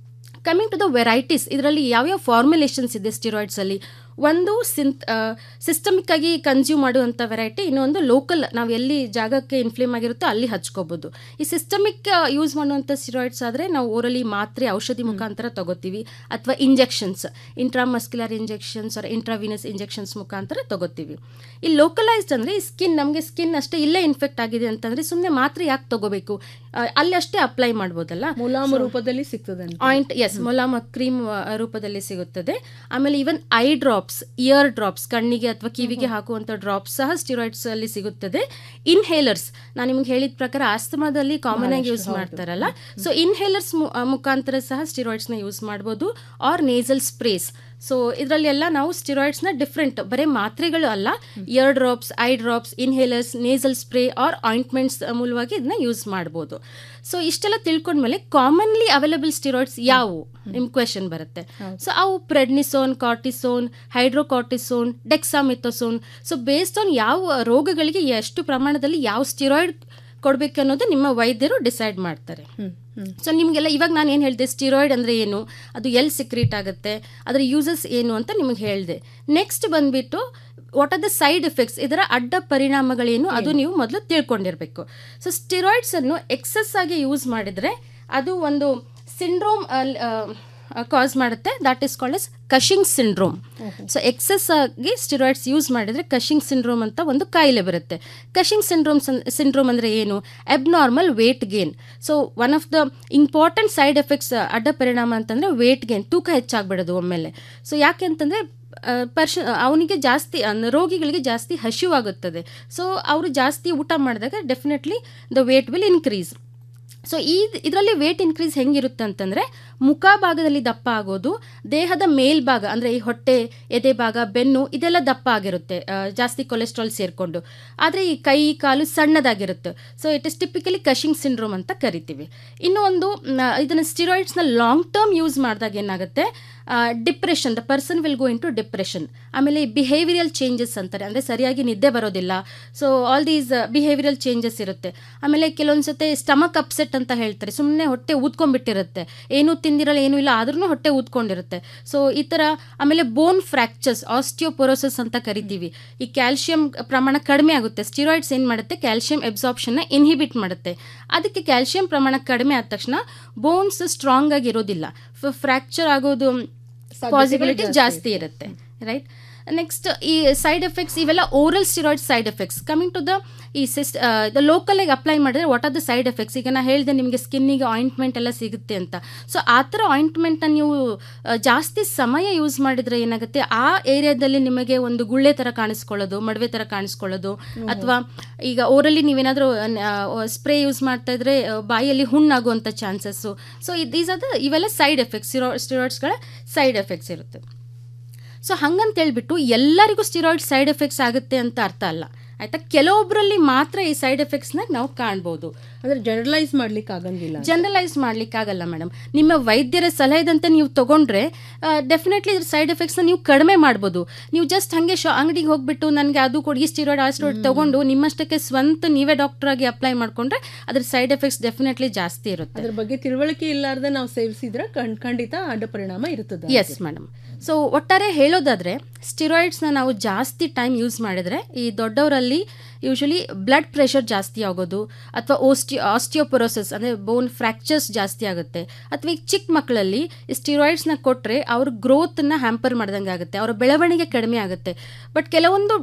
U: ಕಮಿಂಗ್ ಟು ದ ವೆರೈಟೀಸ್ ಇದರಲ್ಲಿ ಯಾವ್ಯಾವ ಫಾರ್ಮುಲೇಷನ್ಸ್ ಇದೆ ಸ್ಟಿರಾಯ್ಡ್ಸಲ್ಲಿ ಒಂದು ಸಿಂತ್ ಸಿಸ್ಟಮಿಕ್ ಆಗಿ ಕನ್ಸ್ಯೂಮ್ ಮಾಡುವಂಥ ವೆರೈಟಿ ಇನ್ನೊಂದು ಲೋಕಲ್ ನಾವು ಎಲ್ಲಿ ಜಾಗಕ್ಕೆ ಇನ್ಫ್ಲೇಮ್ ಆಗಿರುತ್ತೋ ಅಲ್ಲಿ ಹಚ್ಕೋಬೋದು ಈ ಸಿಸ್ಟಮಿಕ್ ಯೂಸ್ ಮಾಡುವಂಥ ಸ್ಟಿರಾಯ್ಡ್ಸ್ ಆದರೆ ನಾವು ಓರಲಿ ಮಾತ್ರೆ ಔಷಧಿ ಮುಖಾಂತರ ತಗೋತೀವಿ ಅಥವಾ injections intramuscular injections or intravenous injections ಮುಖಾಂತರ ತಗೋತೀವಿ ಈ ಲೋಕಲೈಸ್ಡ್ ಅಂದರೆ ಈ ಸ್ಕಿನ್ ನಮಗೆ ಸ್ಕಿನ್ ಅಷ್ಟೇ ಇಲ್ಲೇ ಇನ್ಫೆಕ್ಟ್ ಆಗಿದೆ ಅಂತಂದರೆ ಸುಮ್ಮನೆ ಮಾತ್ರೆ ಯಾಕೆ ತಗೋಬೇಕು ಆ, ಅಲ್ಲಿ ಅಷ್ಟೇ ಅಪ್ಲೈ ಮಾಡ್ಬೋದಲ್ಲ
T: ಮುಲಾಮು
U: So-
T: ರೂಪದಲ್ಲಿ ಸಿಗ್ತದೆ ಅಂತ.
U: ಆಯಿಂಟ್ ಎಸ್ ಮೊಲಾಮ ಕ್ರೀಮ್ ರೂಪದಲ್ಲಿ ಸಿಗುತ್ತದೆ ಆಮೇಲೆ even eye drops ear drops ಕಣ್ಣಿಗೆ ಅಥವಾ ಕಿವಿಗೆ ಹಾಕುವಂಥ ಡ್ರಾಪ್ಸ್ ಸಹ ಸ್ಟಿರಾಯ್ಡ್ಸ್ ಅಲ್ಲಿ ಸಿಗುತ್ತದೆ ಇನ್ಹೇಲರ್ಸ್ ನಾನು ನಿಮ್ಗೆ ಹೇಳಿದ ಪ್ರಕಾರ ಆಸ್ತಮಾದಲ್ಲಿ ಕಾಮನ್ ಆಗಿ ಯೂಸ್
T: ಹೌದು.
U: ಮಾಡ್ತಾರಲ್ಲ ಸೊ ಇನ್ಹೇಲರ್ಸ್ ಮುಖಾಂತರ ಸಹ ಸ್ಟಿರಾಯ್ಡ್ಸ್ನ ಯೂಸ್ ಮಾಡ್ಬೋದು ಆರ್ ನೇಸಲ್ ಸ್ಪ್ರೇಸ್ ಸೊ ಇದರಲ್ಲೆಲ್ಲ ನಾವು ಸ್ಟಿರಾಯ್ಡ್ಸ್ನ ಡಿಫ್ರೆಂಟ್ ಬರೀ ಮಾತ್ರೆಗಳು ಅಲ್ಲ ear drops eye drops inhalers nasal spray or ointments ಮೂಲವಾಗಿ ಇದನ್ನ ಯೂಸ್ ಮಾಡ್ಬೋದು ಸೊ ಇಷ್ಟೆಲ್ಲ ತಿಳ್ಕೊಂಡ್ಮೇಲೆ ಕಾಮನ್ಲಿ ಅವೈಲಬಲ್ ಸ್ಟಿರಾಯ್ಡ್ಸ್ ಯಾವುವು ನಿಮ್ಮ ಕ್ವೆಶನ್ ಬರುತ್ತೆ ಸೊ ಅವು prednisone cortisone hydrocortisone dexamethasone so based on ಯಾವ ರೋಗಗಳಿಗೆ ಎಷ್ಟು ಪ್ರಮಾಣದಲ್ಲಿ ಯಾವ ಸ್ಟಿರಾಯ್ಡ್ ಕೊಡಬೇಕು ಅನ್ನೋದು ನಿಮ್ಮ ವೈದ್ಯರು ಡಿಸೈಡ್ ಮಾಡ್ತಾರೆ ಸೊ ನಿಮಗೆಲ್ಲ ಇವಾಗ ನಾನು ಏನು ಹೇಳಿದೆ ಸ್ಟಿರಾಯ್ಡ್ ಅಂದರೆ ಏನು ಅದು ಎಲ್ಲಿ ಸಿಕ್ರೀಟ್ ಆಗುತ್ತೆ ಅದರ ಯೂಸಸ್ ಏನು ಅಂತ ನಿಮಗೆ ಹೇಳಿದೆ ನೆಕ್ಸ್ಟ್ ಬಂದ್ಬಿಟ್ಟು what are the side effects ಇದರ ಅಡ್ಡ ಪರಿಣಾಮಗಳೇನು ಅದು ನೀವು ಮೊದಲು ತಿಳ್ಕೊಂಡಿರಬೇಕು ಸೊ ಸ್ಟಿರಾಯ್ಡ್ಸ್ ಅನ್ನು ಎಕ್ಸಸ್ ಆಗಿ ಯೂಸ್ ಮಾಡಿದರೆ ಅದು ಒಂದು ಸಿಂಡ್ರೋಮ್ ಕಾಸ್ ಮಾಡುತ್ತೆ that is called as Cushing syndrome so excess ಆಗಿ ಸ್ಟಿರಾಯ್ಡ್ಸ್ ಯೂಸ್ ಮಾಡಿದರೆ ಕಶಿಂಗ್ ಸಿಂಡ್ರೋಮ್ ಅಂತ ಒಂದು ಕಾಯಿಲೆ ಬರುತ್ತೆ ಕಶಿಂಗ್ ಸಿಂಡ್ರೋಮ್ ಸಿಂಡ್ರೋಮ್ ಅಂದರೆ ಏನು abnormal weight gain so one of the important side effects ಅಡ್ಡ ಪರಿಣಾಮ ಅಂತಂದರೆ ವೇಟ್ ಗೇನ್ ತೂಕ ಹೆಚ್ಚಾಗ್ಬಿಡೋದು ಒಮ್ಮೆಲೆ ಸೊ ಯಾಕೆ ಅಂತಂದರೆ ಪರ್ಶ ಅವನಿಗೆ ಜಾಸ್ತಿ ಅನ್- ರೋಗಿಗಳಿಗೆ ಜಾಸ್ತಿ ಹಸಿವಾಗುತ್ತದೆ ಸೊ ಅವರು ಜಾಸ್ತಿ ಊಟ ಮಾಡಿದಾಗ definitely the weight will increase so ಈ ಇದರಲ್ಲಿ ವೇಟ್ ಇನ್ಕ್ರೀಸ್ ಹೆಂಗಿರುತ್ತೆ ಅಂತಂದರೆ ಮುಖ ಭಾಗದಲ್ಲಿ ದಪ್ಪ ಆಗೋದು ದೇಹದ ಮೇಲ್ಭಾಗ ಅಂದರೆ ಈ ಹೊಟ್ಟೆ ಎದೆ ಭಾಗ ಬೆನ್ನು ಇದೆಲ್ಲ ದಪ್ಪ ಆಗಿರುತ್ತೆ ಆ, ಜಾಸ್ತಿ ಕೊಲೆಸ್ಟ್ರಾಲ್ ಸೇರಿಕೊಂಡು ಆದರೆ ಈ ಕೈ ಕಾಲು ಸಣ್ಣದಾಗಿರುತ್ತೆ so it is typically Cushing syndrome ಅಂತ ಕರಿತೀವಿ ಇನ್ನು ಒಂದು ಇದನ್ನು ಸ್ಟಿರಾಯ್ಡ್ಸ್ನ ಲಾಂಗ್ ಟರ್ಮ್ ಯೂಸ್ ಮಾಡಿದಾಗ ಏನಾಗುತ್ತೆ depression the person will go into depression ಆಮೇಲೆ ಬಿಹೇವಿಯರಲ್ ಚೇಂಜಸ್ ಅಂತಾರೆ ಅಂದರೆ ಸರಿಯಾಗಿ ನಿದ್ದೆ ಬರೋದಿಲ್ಲ so all these behavioural changes ಇರುತ್ತೆ ಆಮೇಲೆ ಕೆಲವೊಂದು ಸತಿ ಸ್ಟಮಕ್ ಅಪ್ಸೆಟ್ ಅಂತ ಹೇಳ್ತಾರೆ ಸುಮ್ಮನೆ ಹೊಟ್ಟೆ ಊದ್ಕೊಂಡ್ಬಿಟ್ಟಿರುತ್ತೆ ಏನೂ ತಿಂದಿರಲ್ಲ ಏನೂ ಇಲ್ಲ ಆದ್ರೂ ಹೊಟ್ಟೆ ಊದ್ಕೊಂಡಿರುತ್ತೆ ಸೊ ಈ ಥರ ಆಮೇಲೆ ಬೋನ್ ಫ್ರ್ಯಾಕ್ಚರ್ಸ್ ಆಸ್ಟಿಯೋಪೊರೋಸಸ್ ಅಂತ ಕರಿತೀವಿ ಈ ಕ್ಯಾಲ್ಶಿಯಂ ಪ್ರಮಾಣ ಕಡಿಮೆ ಆಗುತ್ತೆ ಸ್ಟಿರಾಯ್ಡ್ಸ್ ಏನು ಮಾಡುತ್ತೆ ಕ್ಯಾಲ್ಶಿಯಂ ಎಬ್ಸಾರ್ಪ್ಷನ್ನ ಇನ್ಹಿಬಿಟ್ ಮಾಡುತ್ತೆ ಅದಕ್ಕೆ ಕ್ಯಾಲ್ಶಿಯಂ ಪ್ರಮಾಣ ಕಡಿಮೆ ಆದ ತಕ್ಷಣ ಬೋನ್ಸ್ ಸ್ಟ್ರಾಂಗ್ ಆಗಿ ಇರೋದಿಲ್ಲ ಫ್ರ್ಯಾಕ್ಚರ್ ಆಗೋದು ಪಾಸಿಬಿಲಿಟಿ
T: ಜಾಸ್ತಿ
U: ಜಾಸ್ತಿ ಇರುತ್ತೆ ರೈಟ್ ನೆಕ್ಸ್ಟ್ ಈ ಸೈಡ್ ಎಫೆಕ್ಟ್ಸ್ ಇವೆಲ್ಲ oral steroid side effects coming to the ಈ ಸಿಸ್ಟ್ ದ ಲೋಕಲಾಗಿ ಅಪ್ಲೈ ಮಾಡಿದ್ರೆ what are the side effects ಈಗ ನಾ ಹೇಳಿದೆ ನಿಮಗೆ ಸ್ಕಿನ್ನಿಗೆ ಆಯಿಂಟ್ಮೆಂಟ್ ಎಲ್ಲ ಸಿಗುತ್ತೆ ಅಂತ ಸೊ ಆ ಥರ ಆಯಿಂಟ್ಮೆಂಟ್ನ ನೀವು ಆ, ಜಾಸ್ತಿ ಸಮಯ ಯೂಸ್ ಮಾಡಿದರೆ ಏನಾಗುತ್ತೆ ಆ ಏರಿಯಾದಲ್ಲಿ ನಿಮಗೆ ಒಂದು ಗುಳ್ಳೆ ಥರ ಕಾಣಿಸ್ಕೊಳ್ಳೋದು ಮಡವೆ ಥರ ಕಾಣಿಸ್ಕೊಳ್ಳೋದು ಅಥವಾ ಈಗ ಓರಲ್ಲಿ ನೀವೇನಾದರೂ ಸ್ಪ್ರೇ ಯೂಸ್ ಮಾಡ್ತಾ ಇದ್ರೆ ಆ, ಬಾಯಲ್ಲಿ ಹುಣ್ಣಾಗುವಂಥ chances so these are the ಇವೆಲ್ಲ ಸೈಡ್ ಎಫೆಕ್ಟ್ಸ್ ಸ್ಟಿರೋ ಸ್ಟಿರಾಯ್ಡ್ಸ್ಗಳ ಸೈಡ್ ಎಫೆಕ್ಟ್ಸ್ ಇರುತ್ತೆ ಸೊ ಹಂಗಂತ ಹೇಳ್ಬಿಟ್ಟು ಎಲ್ಲರಿಗೂ ಸ್ಟಿರಾಯ್ಡ್ ಸೈಡ್ ಎಫೆಕ್ಟ್ಸ್ ಆಗುತ್ತೆ ಅಂತ ಅರ್ಥ ಅಲ್ಲ ಆಯ್ತಾ ಕೆಲವೊಬ್ಬರಲ್ಲಿ ಮಾತ್ರ ಈ ಸೈಡ್ ಎಫೆಕ್ಟ್ಸ್ನ ನಾವು ಕಾಣ್ಬೋದು
T: ಅಂದ್ರೆ ಜನರಲೈಸ್ ಮಾಡ್ಲಿಕ್ಕೆ ಆಗಂಗಿಲ್ಲ
U: ಜನರಲೈಸ್ ಮಾಡ್ಲಿಕ್ಕಾಗಲ್ಲ ಮೇಡಮ್ ನಿಮ್ಮ ವೈದ್ಯರ ಸಲಹೆದಂತೆ ನೀವು ತಗೊಂಡ್ರೆ ಡೆಫಿನೆಟ್ಲಿ ಇದ್ರ ಸೈಡ್ ಎಫೆಕ್ಟ್ಸ್ನ ನೀವು ಕಡಿಮೆ ಮಾಡ್ಬೋದು ನೀವು ಜಸ್ಟ್ ಹಾಗೆ ಶಾ ಅಂಗಡಿಗೆ ಹೋಗ್ಬಿಟ್ಟು ನನಗೆ ಅದು ಕೊಡಿ ಈ ಸ್ಟಿರಾಯ್ಡ್ ಆ ಸ್ಟಿರಾಯ್ಡ್ ತಗೊಂಡು ನಿಮ್ಮಷ್ಟಕ್ಕೆ ಸ್ವಂತ ನೀವೇ ಡಾಕ್ಟರ್ ಆಗಿ ಅಪ್ಲೈ ಮಾಡ್ಕೊಂಡ್ರೆ ಅದ್ರ ಸೈಡ್ ಎಫೆಕ್ಟ್ಸ್ ಡೆಫಿನೆಟ್ಲಿ ಜಾಸ್ತಿ ಇರುತ್ತೆ
T: ಅದ್ರ ಬಗ್ಗೆ ತಿಳುವಳಿಕೆ ಇಲ್ಲಾರ್ದೆ ನಾವು ಸೇವಿಸಿದ್ರೆ ಖಂಡ್- ಖಂಡಿತ ಅಡ್ಡ ಪರಿಣಾಮ ಇರುತ್ತದೆ
U: ಎಸ್ ಮೇಡಮ್ ಸೊ ಒಟ್ಟಾರೆ ಹೇಳೋದಾದ್ರೆ ಸ್ಟಿರಾಯ್ಡ್ಸ್ನ ನಾವು ಜಾಸ್ತಿ ಟೈಮ್ ಯೂಸ್ ಮಾಡಿದರೆ ಈ ದೊಡ್ಡವರಲ್ಲಿ ಯೂಶಲಿ ಬ್ಲಡ್ ಪ್ರೆಷರ್ ಜಾಸ್ತಿ ಆಗೋದು ಅಥವಾ ಓಸ್ಟಿ ಆಸ್ಟಿಯೋಪೊರೋಸಿಸ್ ಅಂದರೆ ಬೋನ್ ಫ್ರ್ಯಾಕ್ಚರ್ಸ್ ಜಾಸ್ತಿ ಆಗುತ್ತೆ ಅಥವಾ ಈಗ ಚಿಕ್ಕ ಮಕ್ಕಳಲ್ಲಿ ಈ ಸ್ಟಿರಾಯ್ಡ್ಸ್ನ ಕೊಟ್ಟರೆ ಅವ್ರ ಗ್ರೋತನ್ನ ಹ್ಯಾಂಪರ್ ಮಾಡ್ದಂಗೆ ಆಗುತ್ತೆ ಅವರ ಬೆಳವಣಿಗೆ ಕಡಿಮೆ ಆಗುತ್ತೆ ಬಟ್ ಕೆಲವೊಂದು